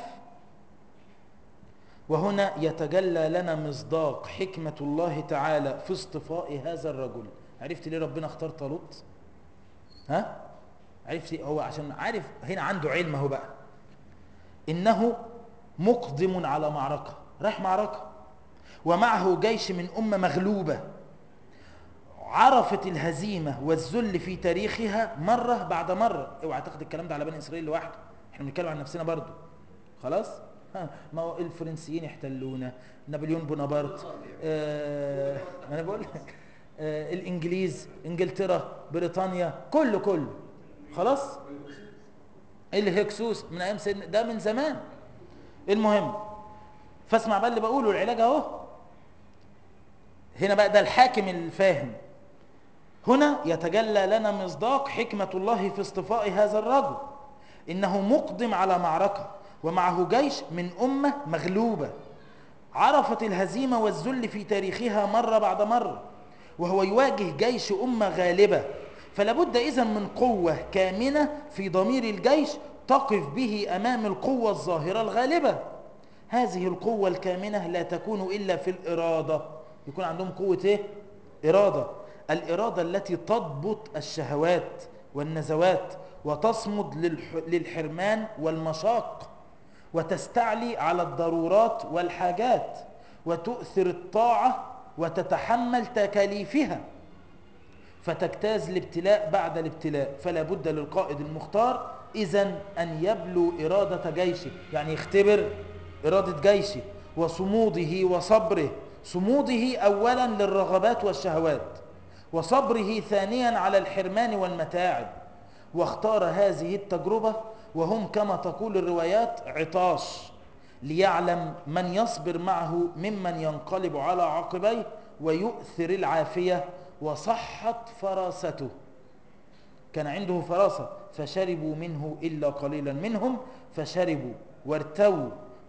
وهنا يتجلى لنا مصداق حكمة الله تعالى في اصطفاء هذا الرجل عرفت ليه ربنا اختار طالوت؟ ها؟ عرفت هو عشان عارف هنا عنده علم اهو بقى انه مقدم على معركة رايح معركة ومعه جيش من أمة مغلوبة عرفت الهزيمة والذل في تاريخها مرة بعد مرة اوعى تاخد الكلام ده على بني إسرائيل لوحده احنا بنتكلم عن نفسنا برضو خلاص ها ما هو الفرنسيين يحتلونا نابليون بونابرت آه انا بقول لك آه الانجليز انجلترا بريطانيا كله كله خلاص الهكسوس من ايام سيدنا ده من زمان المهم فاسمع بقى اللي بقوله العلاج اهو هنا بقى ده الحاكم الفاهم هنا يتجلى لنا مصداق حكمة الله في اصطفاء هذا الرجل إنه مقدم على معركة ومعه جيش من أمة مغلوبة عرفت الهزيمة والذل في تاريخها مرة بعد مرة وهو يواجه جيش أمة غالبة فلا بد إذن من قوة كامنة في ضمير الجيش تقف به أمام القوة الظاهرة الغالبة هذه القوة الكامنة لا تكون إلا في الإرادة يكون عندهم قوة إيه؟ إرادة الإرادة التي تضبط الشهوات والنزوات وتصمد للح... للحرمان والمشاق وتستعلي على الضرورات والحاجات وتؤثر الطاعة وتتحمل تكاليفها فتجتاز الابتلاء بعد الابتلاء فلا بد للقائد المختار إذا أن يبلو إرادة جيشه يعني يختبر إرادة جيشه وصموده وصبره صموده أولا للرغبات والشهوات وصبره ثانيا على الحرمان والمتاعب واختار هذه التجربة وهم كما تقول الروايات عطاش ليعلم من يصبر معه ممن ينقلب على عقبيه ويؤثر العافية وصحت فراسته كان عنده فراسة فشربوا منه إلا قليلا منهم فشربوا وارتووا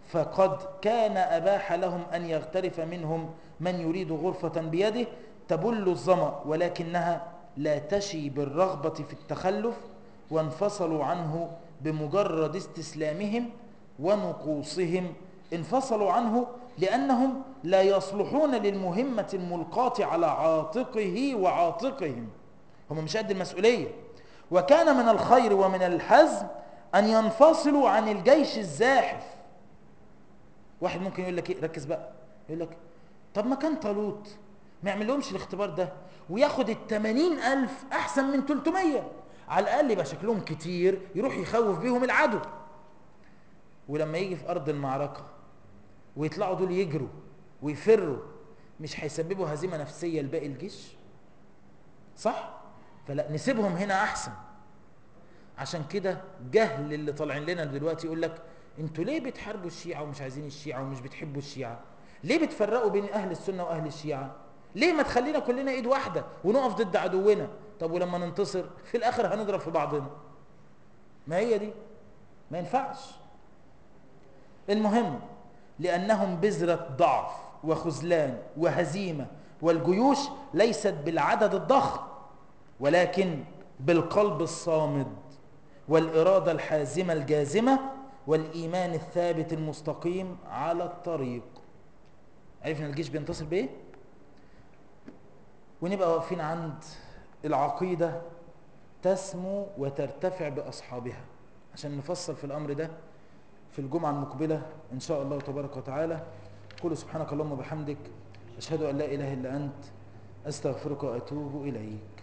فقد كان أباح لهم أن يغترف منهم من يريد غرفة بيده تبل الظمأ ولكنها لا تشي بالرغبة في التخلف وانفصلوا عنه بمجرد استسلامهم ونقوصهم انفصلوا عنه لأنهم لا يصلحون للمهمة الملقاة على عاتقه وعاتقهم هم مش قد المسؤولية وكان من الخير ومن الحزم أن ينفصلوا عن الجيش الزاحف واحد ممكن يقول لك ايه ركز بقى يقول لك طب ما كان طالوت ما يعمل لهمش الاختبار ده وياخد التمانين ألف أحسن من 300 على الأقل يبقى شكلهم كتير يروح يخوف بيهم العدو ولما يجي في أرض المعركة ويطلعوا دول يجروا ويفروا مش هيسببوا هزيمة نفسية لباقي الجيش صح فلا نسيبهم هنا أحسن عشان كده جهل اللي طالعين لنا دلوقتي يقول لك انتوا ليه بتحاربوا الشيعة ومش عايزين الشيعة ومش بتحبوا الشيعة ليه بتفرقوا بين أهل السنة وأهل الشيعة ليه ما تخلينا كلنا ايد واحدة ونقف ضد عدونا طب ولما ننتصر في الآخر هنضرب في بعضنا ما هي دي ما ينفعش المهم لأنهم بذرة ضعف وخذلان وهزيمة والجيوش ليست بالعدد الضخم ولكن بالقلب الصامد والإرادة الحازمة الجازمة والإيمان الثابت المستقيم على الطريق عرفنا الجيش بينتصر بإيه؟ ونبقى واقفين عند العقيدة تسمو وترتفع بأصحابها عشان نفصل في الأمر ده في الجمعة المقبلة إن شاء الله تبارك وتعالى قل سبحانك اللهم وبحمدك أشهد أن لا إله إلا أنت أستغفرك وأتوب إليك